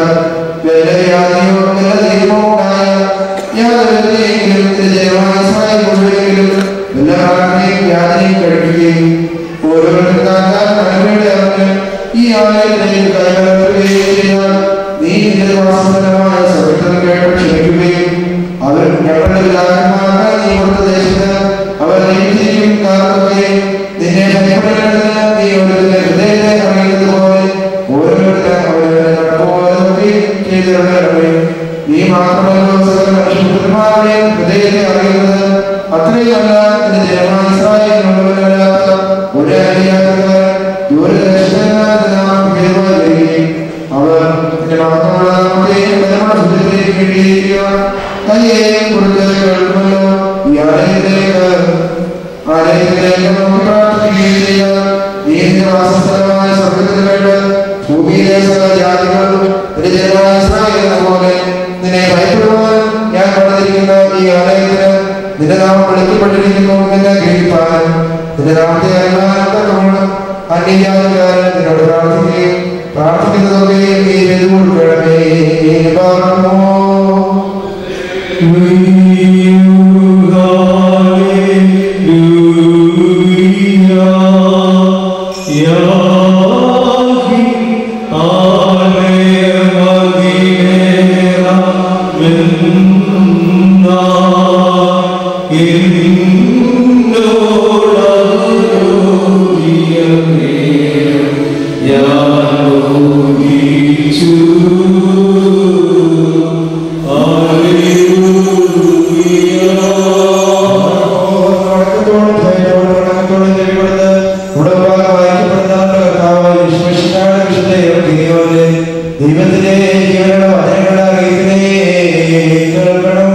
വേലവ്യാധിയോ നല്ല ദൈവമോ ഉണ്ടായ യാതൊരുവരെയെങ്കിലും നിന്റെ ജനമായ ഇസ്രായേൽ മുഴുവനെങ്കിലും എല്ലാ കാലത്തെയും വ്യാധിയും കഴിക്കുകയും ഓരോരുത്തരും കാക്കാൻ നന്മയുടെ അറിഞ്ഞ് ഈ ആലയത്തിലേക്ക് കൈവരുത്തുകയും ചെയ്താൽ നീ നിന്റെ വാസനമായ സഭത്തിൽ കേട്ട് ക്ഷമിക്കുകയും അവർ ഞങ്ങളുടെ പിതാക്കന്മാർക്ക് നീ കൊടുത്ത ദേശത്ത് അവർ നീതിയും കാക്കുകയും നിന്നെ ഭയപ്പെടേണ്ടതിന് നീ ഓരോരുത്തരുടെ ഹൃദയത്തെ അറിയുന്നത് പോലെ ഓരോരുത്തരും അവരുടെ നടപ്പുപോലും ചെയ്തിടണമേ നീ മാത്രമല്ലോ സകല മനുഷ്യപുത്രന്മാരുടെയും ഹൃദയത്തെ അറിയുന്നത് അത്രയുമല്ല നിന്റെ ജനമായ ഇസ്രായേലിനുള്ളവരല്ലാത്ത ഒരു അടിയാത്തക്കാരൻ ദൂരദേശത്ത് നാം ഭേദമായി വരികയും അവർ നിന്റെ മഹത്വമുള്ള നാമത്തെയും ബലമുള്ള ശുദ്ധത്തിലേക്ക് വേണ്ടിയിരിക്കുക കയ്യേയും കൊടുത്ത് കേൾക്കുമല്ലോ ഈ ആലയത്തിലേക്ക് ആലയത്തിലേക്ക് നോക്കി പ്രാർത്ഥിക്കുകയും ചെയ്യുക നീ നിന്റെ വാസസ്ഥലമായ സ്വർഗത്തിൽ വേണ്ട ഭൂമിയിലെ സകല ജാതികളും നിന്റെ ജനമായ ഇസ്രായേലിനെ പോലെ നിന്നെ ഭയപ്പെടുവാൻ ഞാൻ കൊണ്ടിരിക്കുന്ന ഈ ആലയത്തിന് നിന്റെ നാമം വിളിക്കപ്പെട്ടിരിക്കുന്നു നിന്നെ ഗ്രഹിപ്പാനും നിന്റെ നാമത്തെ അറിയാനും അന്യജാതിക്കാരൻ നിന്നോട് പ്രാർത്ഥിക്കുകയും പ്രാർത്ഥിക്കുന്നതൊക്കെയും നീ ചെയ്തു കൊടുക്കണമേ പാർക്കുന്നു വണക്കത്തോടും ഭയത്തോടും വണക്കത്തോടും ചെവിപ്പെടുത്ത് ഉടമ്പാല വായിക്കപ്പെടുന്ന കർത്താവായ വിശ്വസിനാട് വിശുദ്ധ ഇറക്കിയവരെ ദൈവത്തിന്റെ ജീവനുള്ള വചനങ്ങളുടെ അറിയിപ്പിനെ കേൾക്കണം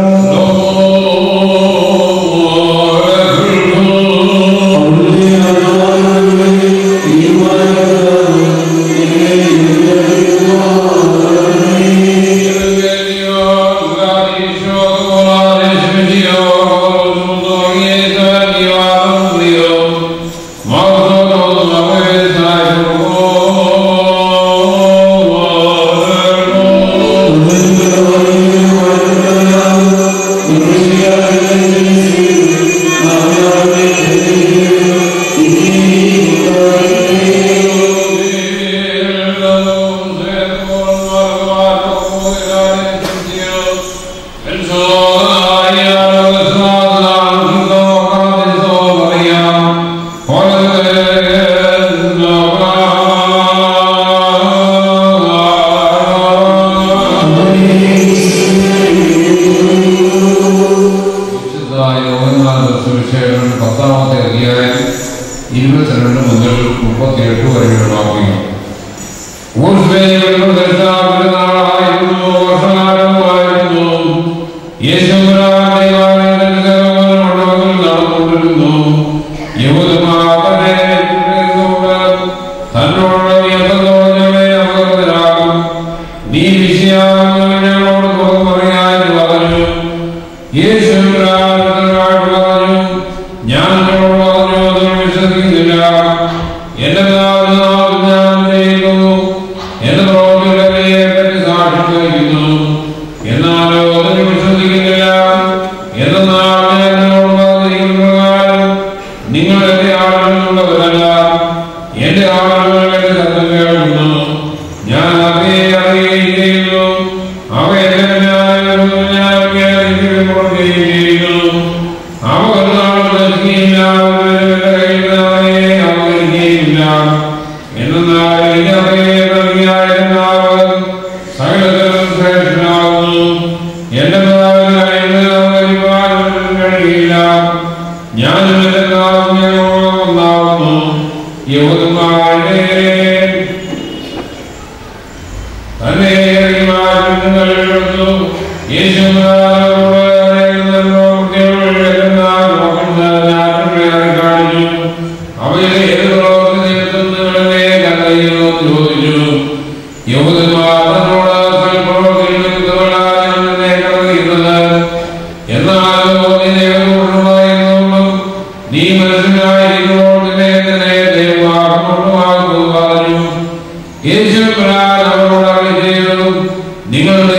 സുവിശേഷം പത്താമത്തെ അധ്യായം ഇരുപത്തിരണ്ട് മുതൽ മുപ്പത്തിയെട്ട് വരെയുള്ള വാക്യങ്ങൾ ഊർജ്ജവേദികളുടെ ദർശനായിരുന്നു വർഷകാലമായിരുന്നു യേശുരാന്റെ നടന്നുകൊണ്ടിരുന്നു യഹൂദന്മാരെ തന്നോട് യഥോജനെ അപകടത്തിലാകും നീ വിഷയാകുന്നു ഞങ്ങളോട് തുറന്നു പറയാൻ പറഞ്ഞു യേശു പറഞ്ഞു ഞാൻ നിങ്ങളോട് പറഞ്ഞു അതിൽ വിശ്വസിക്കുന്നില്ല എന്റെ നാമം ഞാൻ ചെയ്യുന്നു എന്റെ പ്രവർത്തികളെ പറ്റി സാക്ഷ്യം വഹിക്കുന്നു എന്നാലോ അതിന് വിശ്വസിക്കുന്നില്ല എന്നാൽ ഞാൻ നിങ്ങളോട് പറഞ്ഞിരിക്കുന്ന പ്രകാരം നിങ്ങൾ എന്റെ ആളുകളുള്ളവരല്ല എന്റെ ആളുകൾ എന്റെ ശബ്ദം കേൾക്കുന്നു ഞാൻ അവയെ അറിയുകയും ചെയ്യുന്നു അവ എന്റെ ഞാൻ ഞാൻ കേൾക്കുകയും ചെയ്യുന്നു അവ ഒരു നാളും ദർശിക്കുകയില്ല അവരുടെ കയ്യിൽ അവയെ അവഗണിക്കുകയില്ല എന്നാൽ ഇനി അവയെ നൽകിയായ സകലതരം ശ്രേഷ്ഠനാകുന്നു എന്റെ കഴിയില്ല ഞാനും എന്റെ ഒന്നാവുന്നു യഹൂദന്മാരുടെ തന്നെ മാറ്റുന്നു നീ മനസ്സിലായിരിക്കുമ്പോൾ നിന്നെ തന്നെ ദൈവമാകുന്നു പറഞ്ഞു യേശുപ്രകാരം അവരോട് അരുളിച്ചെയ്തു, നിങ്ങളുടെ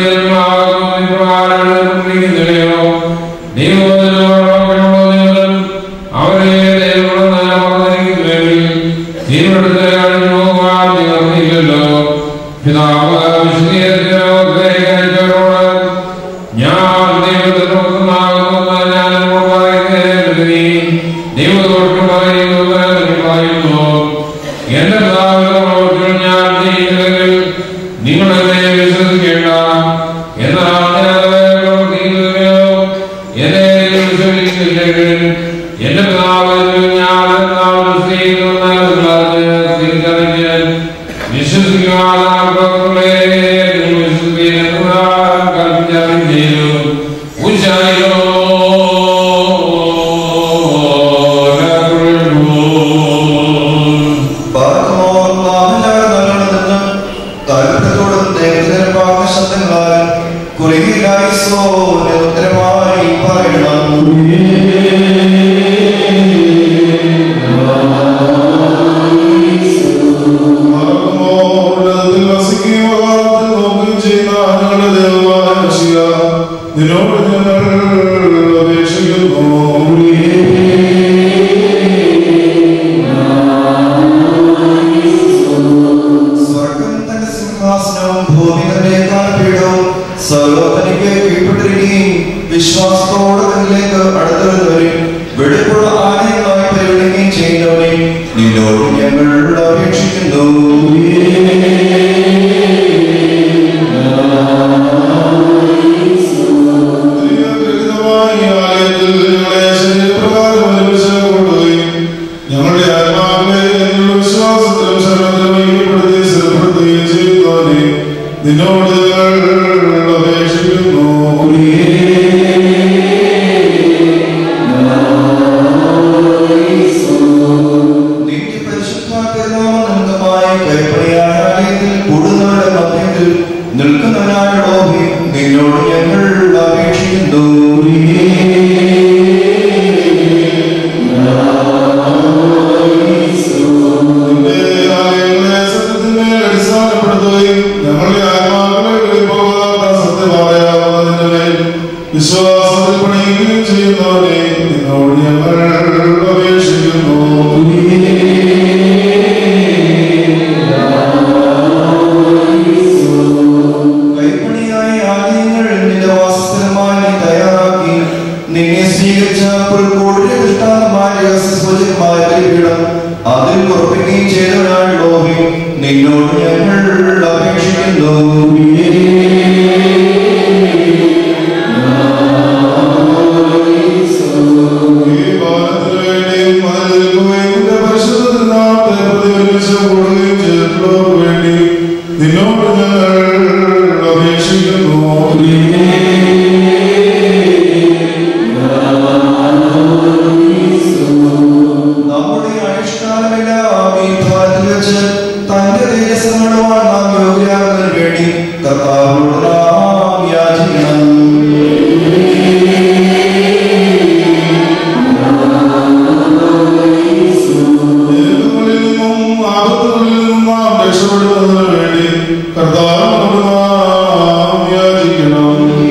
നിലയോ ദൈവത്തിനോടും അവരെ ദൈവമെന്ന് പറഞ്ഞിരിക്കുന്നുവെങ്കിൽ തീരുമാനത്തെ കഴിഞ്ഞു പോകാൻ നിവർത്തിയില്ലല്ലോ പിതാവ് വിശദീകരിച്ചോ ഗ്രഹിച്ചവരോട് ഞാൻ ദൈവത്തിനൊന്നാകുമെന്ന് ഞാൻ ഇപ്പോൾ പറയുന്നത് ദൈവത്തോട്ട് പറയുന്നത് പറയുന്നു എന്റെ പിതാവിന്റെ പ്രവൃത്തികൾ ഞാൻ ചെയ്യുന്നെങ്കിൽ നിങ്ങൾ എന്നെ വിശ്വസിക്കേണ്ട എന്നാൽ ഞാൻ അത് പ്രവർത്തിക്കുന്നില്ലയോ എന്നെ വിശ്വസിക്കുന്നില്ലെങ്കിൽ എന്റെ പിതാവിൽ ഞാൻ എന്താണ് ചെയ്യുന്നതെന്ന് നിങ്ങൾ തിരിച്ചറിഞ്ഞ് വിശ്വസിക്കുവാൻ പ്രവർത്തനങ്ങളെ നിങ്ങൾ വിശ്വസിക്കുക കൽപ്പിച്ചാലും ചെയ്തു ഉച്ചായോ പാർക്കുമോർ നാമെല്ലാവരും നല്ലോണം താല്പര്യത്തോടും ദൈവത്തിന്റെ പാകശബ്ദങ്ങളാൽ കുറിയില്ലായിസോ ഉത്തരമായി പറയണം നിന്നോട് ഞങ്ങൾ അപേക്ഷിക്കുന്നു സ്വർഗം തന്റെ സിംഹാസനവും ഭൂമി തന്റെ കാൽപീഠവും സർവതനിക്ക് കീഴ്പ്പെട്ടിരിക്കുകയും വിശ്വാസത്തോടെ തന്നിലേക്ക് അടുത്തു വരുന്നവരും വെടിപ്പുള്ള ആലയങ്ങളായി പരിഗണിക്കുകയും ചെയ്യുന്നവരെ നിന്നോട് ഞങ്ങൾ അപേക്ഷിക്കുന്നു ഞങ്ങളുടെ ആത്മാവിനെ എന്നുള്ള വിശ്വാസത്തിലും ശരണത്തിലും ഐക്യപ്പെടുത്തി സ്ഥിരപ്പെടുത്തുകയും ചെയ്യുന്നവനെ നിന്നോട് ഞങ്ങൾ അപേക്ഷിക്കുന്നു നിന്റെ പരിശുദ്ധാത്മാവ് നിമിത്തമായി കൈപ്പണിയായ ആലയത്തിൽ കൂടുന്നവരുടെ മധ്യത്തിൽ നിൽക്കുന്നവനായോടോഹി നിന്നോട് ഞങ്ങൾ അപേക്ഷിക്കുന്നു നിന്റെ ആലയങ്ങളെ സത്യത്തിന്മേൽ അടിസ്ഥാനപ്പെടുത്തുകയും ഞങ്ങളുടെ ആത്മാക്കളെ വെളിപ്പോകാത്ത സത്യമായാവുന്നതിന്റെ മേൽ വിശ്വാസത്തിൽ പണിയുകയും ചെയ്യുന്നവനെ നിന്നോട് ഞങ്ങൾ അപേക്ഷിക്കുന്നു കൈപ്പണിയായ ആലയങ്ങൾ നിന്റെ വാസസ്ഥലമായി നീ തയ്യാറാക്കി നിന്നെ സ്വീകരിച്ച പുൽക്കൂടിന്റെ ദൃഷ്ടാന്തമായ രഹസ്യസൂചകമായ ബലിപീഠം അതിൽ ഉറപ്പിക്കുകയും ചെയ്തവനാണ് ലോഹി നിന്നോട് ഞങ്ങൾ അപേക്ഷിക്കുന്നു ഈ പാലത്തിനു വേണ്ടിയും അതിൽ നിൽക്കുകയും നിന്റെ പരിശുദ്ധ നാമത്തെ പ്രതിഫലിച്ച് കൂടുകയും ചെയ്തിട്ടുള്ളവർക്ക് വേണ്ടി നിന്നോട് ഞങ്ങൾ അപേക്ഷിക്കുന്നു നമ്മുടെ അനുഷ്ഠാനമെല്ലാം ഈ ഭാരത്തിൽ വെച്ച് തന്റെ തേജസ്സങ്ങളുമായി നാം യോഗ്യരാകുന്നതിന് വേണ്ടി കർത്താവോട് നാം യാചിക്കണം ദുരിതങ്ങളിൽ നിന്നും ആപത്തുകളിൽ നിന്നും നാം രക്ഷപ്പെടുന്നതിന് വേണ്ടി കർത്താവിനോട് നാം യാചിക്കണം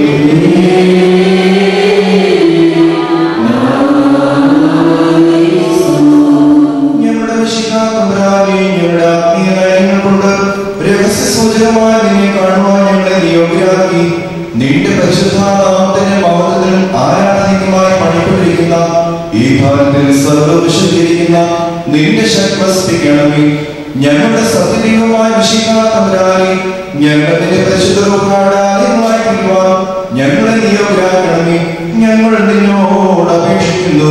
ഞങ്ങളുടെ വിശിഖാതമ്പുരാനെ ഞങ്ങളുടെ ആത്മീയ നയങ്ങൾ കൊണ്ട് രഹസ്യസൂചകമായി നിന്നെ കാണുവാൻ ഞങ്ങളെ നിയോഗ്യരാക്കി നിന്റെ പരിശുദ്ധാനാമത്തിന് മഹത്വത്തിനും ആരാധനയ്ക്കുമായി പണിപ്പെട്ടിരിക്കുന്ന ഈ ഭാരത്തിൽ സർവവിശുദ്ധീകരിക്കുന്ന നിന്റെ ശക്തി വസിപ്പിക്കണമേ ഞങ്ങളുടെ സത്യദൈവമായ വിശിഖാതമ്പുരാനെ ഞങ്ങളുടെ പരിശുദ്ധമായി ഞങ്ങളെ നിയോഗരാക്കണമേ ഞങ്ങൾ നിന്നോട് അപേക്ഷിക്കുന്നു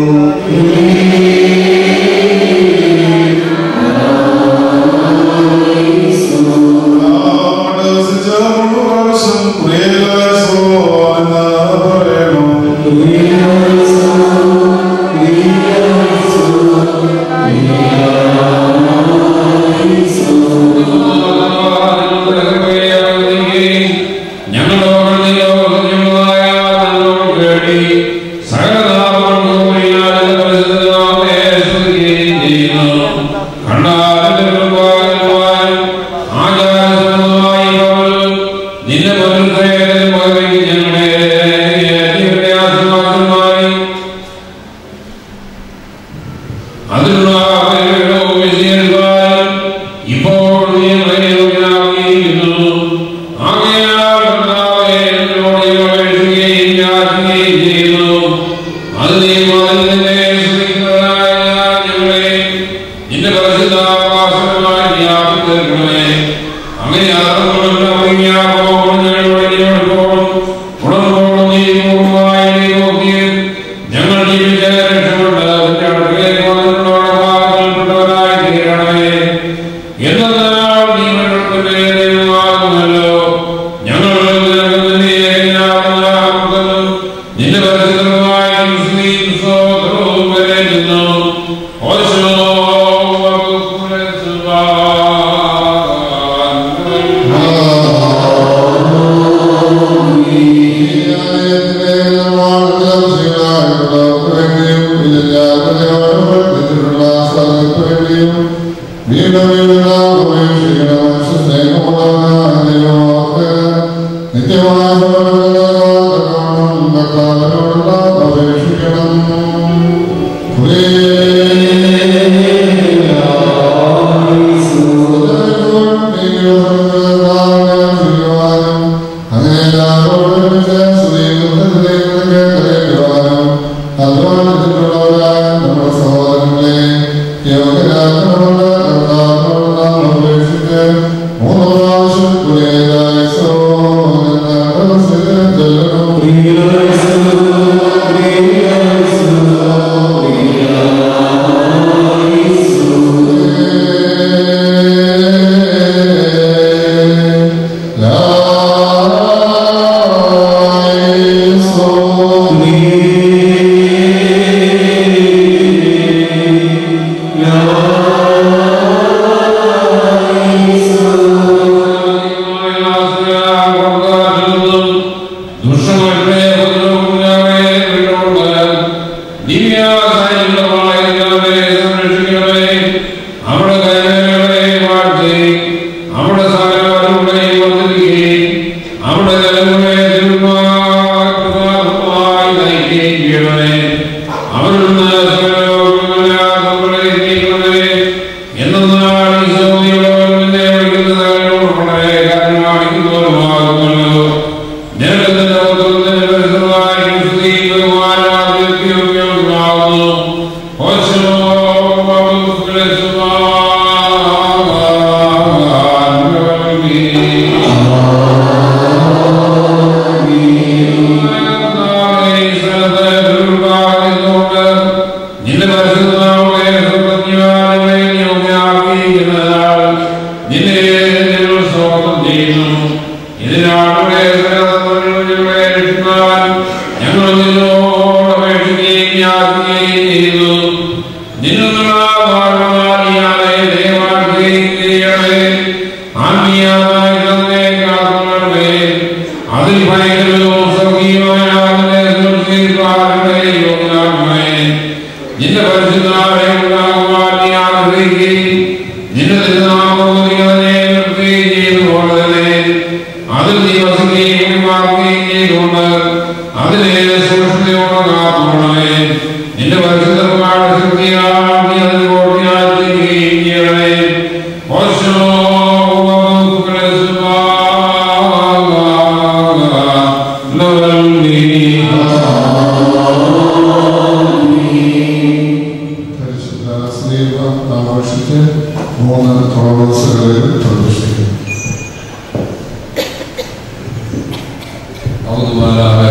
അതിനുള്ള ഇപ്പോൾ നീ യോഗ്യനാകുന്നു ആകയാൽ കർത്താവേ, എന്നോട് അപേക്ഷിക്കുകയും യാചിക്കുകയും ചെയ്യുന്നു. അത് നീ മതിലിനെ സ്തുതിക്കുന്നതായ ഞങ്ങളെ നിന്റെ പരിശുദ്ധാവാസനമായി നീ ആക്കി തീർക്കണമേ. അങ്ങനെ ആർക്കുമല്ല ഭംഗിയാകുമ്പോൾ ഞങ്ങളുടെ ജീവനോടും ഉണർവോടും നീ പൂർണ്ണമായി നീ നോക്കിയും ഞങ്ങൾ ജീവിച്ച രക്ഷപ്പെട്ട് നിന്റെ അടുക്കലേക്ക് വന്നിട്ടുള്ള ഭാഗത്തിൽപ്പെട്ടവരായി തീരണമേ എന്നാൽ നീ ഞങ്ങൾക്ക് ദൈവമാകുമല്ലോ ഞങ്ങൾ നിനക്ക് നിന്നെ ഏകനാകുന്നതാകുന്നു. നിന്റെ പരിശുദ്ധമായ സ്തുതിയും സ്തോത്രവും കരയുന്നു. ഓശോ അവിടെ കൈകളെ വാഴ്ത്തി അവിടെ സകലവരുടെ വർദ്ധിക്കുകയും അവിടെ ജനങ്ങളെ തിരുമായി നയിക്കുകയും ചെയ്യണമേ അവരിൽ നിന്ന് സകലരോഗങ്ങളെ നീക്കണമേ എന്നാൽ ഈ സൗദിയുള്ളവരെ വിളിക്കുന്നത് വളരെ കാരണമാകുന്നവരുമാകുമല്ലോ ഞങ്ങളുടെ ലോകത്തിന്റെ പരിസരമായി സ്ത്രീ ബഹുമാനാകുന്നു നിന്റെ പരിശുദ്ധനാമത്തെ സർവജ്ഞാനമേ യോഗ്യമാക്കിയിരിക്കുന്നതിനാൽ നിന്നെ ഞങ്ങൾ സ്തോത്രം ചെയ്യുന്നു ഇതിനാളുടെ ഞങ്ങളെ രക്ഷിക്കാൻ ഞങ്ങൾ നിന്നോട് അപേക്ഷിക്കുകയും യാചിക്കുകയും ചെയ്തു നിന്നുള്ള വാഴ്വാനിയാലെ ദയവാക്കുകയും ചെയ്യണമേ ആത്മീയമായി തന്നെ കാക്കണമേ അതിൽ ഭയങ്കരവും സ്വർഗീയമായ അതിനെ സൃഷ്ടിക്കാരുടെ യോഗ്യനാമേ നിന്റെ പരിശുദ്ധാലയ ഉണ്ടാകുവാൻ നീ ആഗ്രഹിക്കുകയും നിന്റെ തിരുനാമോദികളെ നിർത്തുകയും ചെയ്തുകൊണ്ട് തന്നെ അതിൽ നീ വസിക്കുകയും വാക്കുകയും ചെയ്തുകൊണ്ട് അതിനെ സൂക്ഷ്മതയോടെ കാത്തുകൊള്ളണമേ നിന്റെ പരിശുദ്ധമായ ശക്തിയാൽ നീ അതിൽ പൂർത്തിയാക്കുകയും ചെയ്യണമേ ഓശോ പരിശുദ്ധ സ്നേഹം ആഘോഷിച്ച് മൂന്ന് ക്രോണസുകളിൽ പ്രദർശിക്കും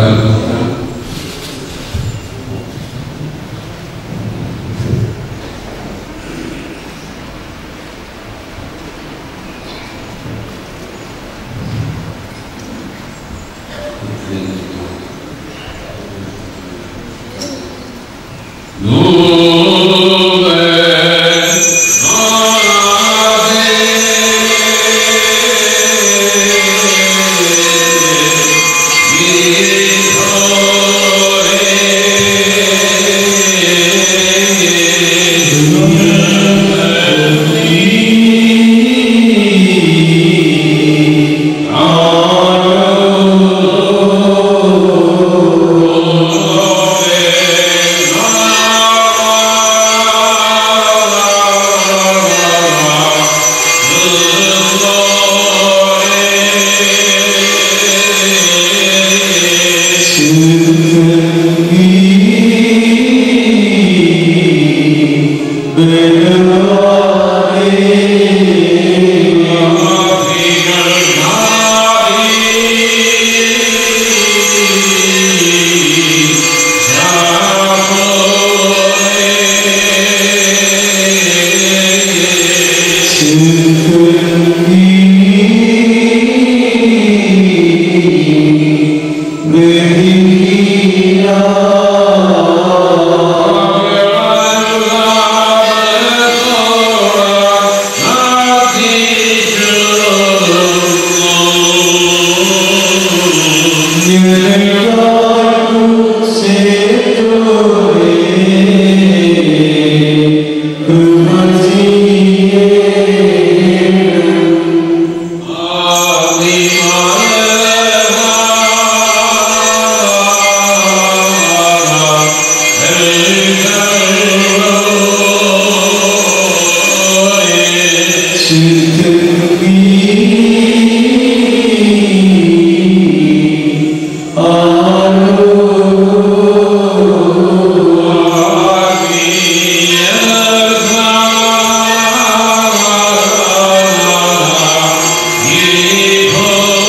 Oh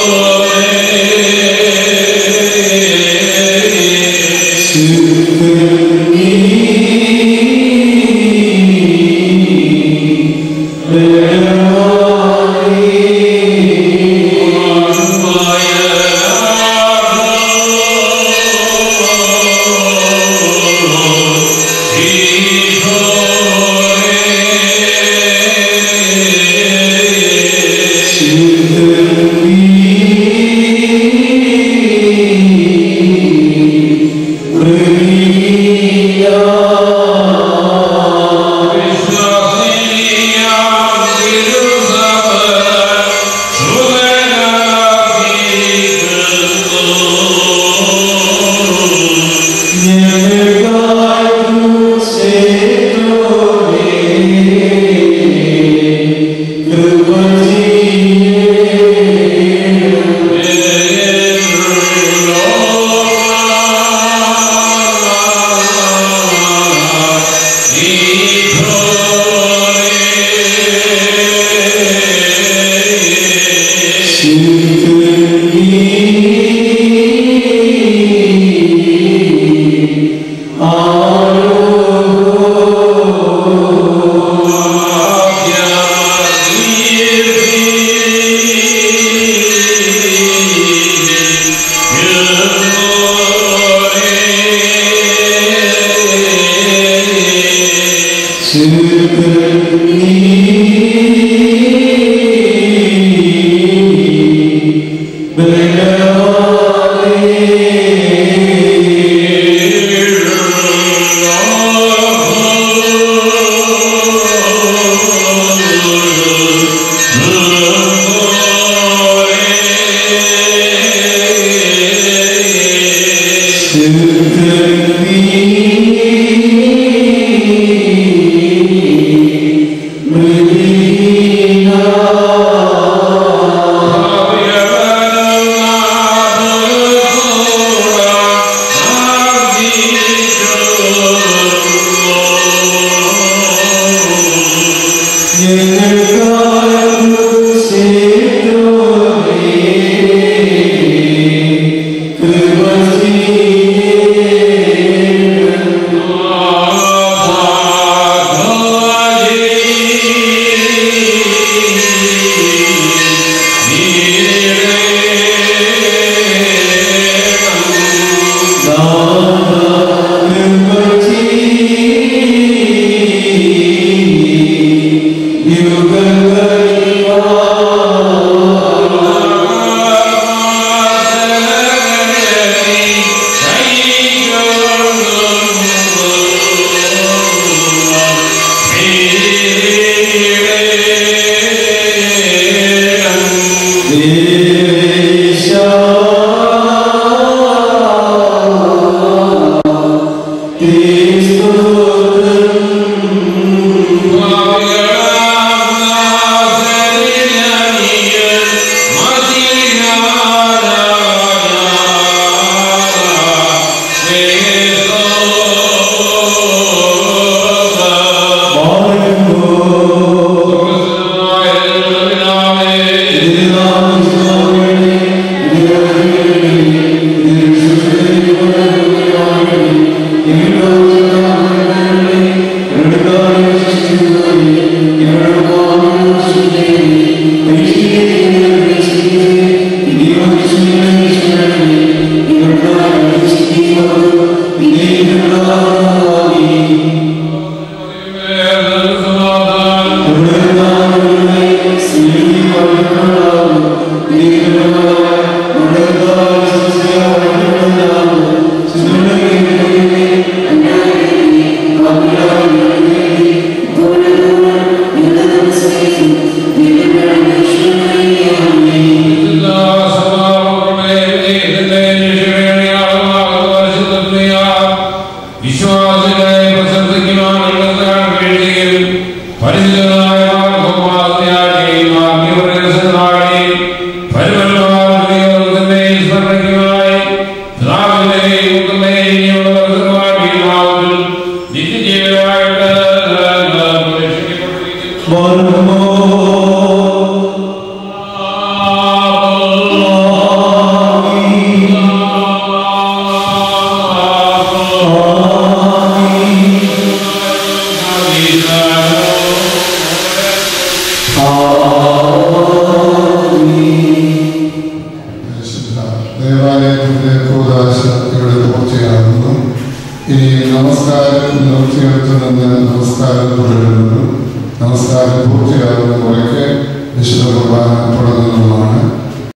പരിശുദ്ധ ദേവാലയത്തിന്റെ കൂതാശ ഇവിടെ പൂർത്തിയാകുന്നു ഇനി നമസ്കാരം നിർത്തിയെടുത്ത് നിന്ന് നമസ്കാരം തുടരുന്നു നമസ്കാരം പൂർത്തിയാകുന്ന മുറയ്ക്ക് വിശുദ്ധ കുർബാന തുടങ്ങുന്നതുമാണ്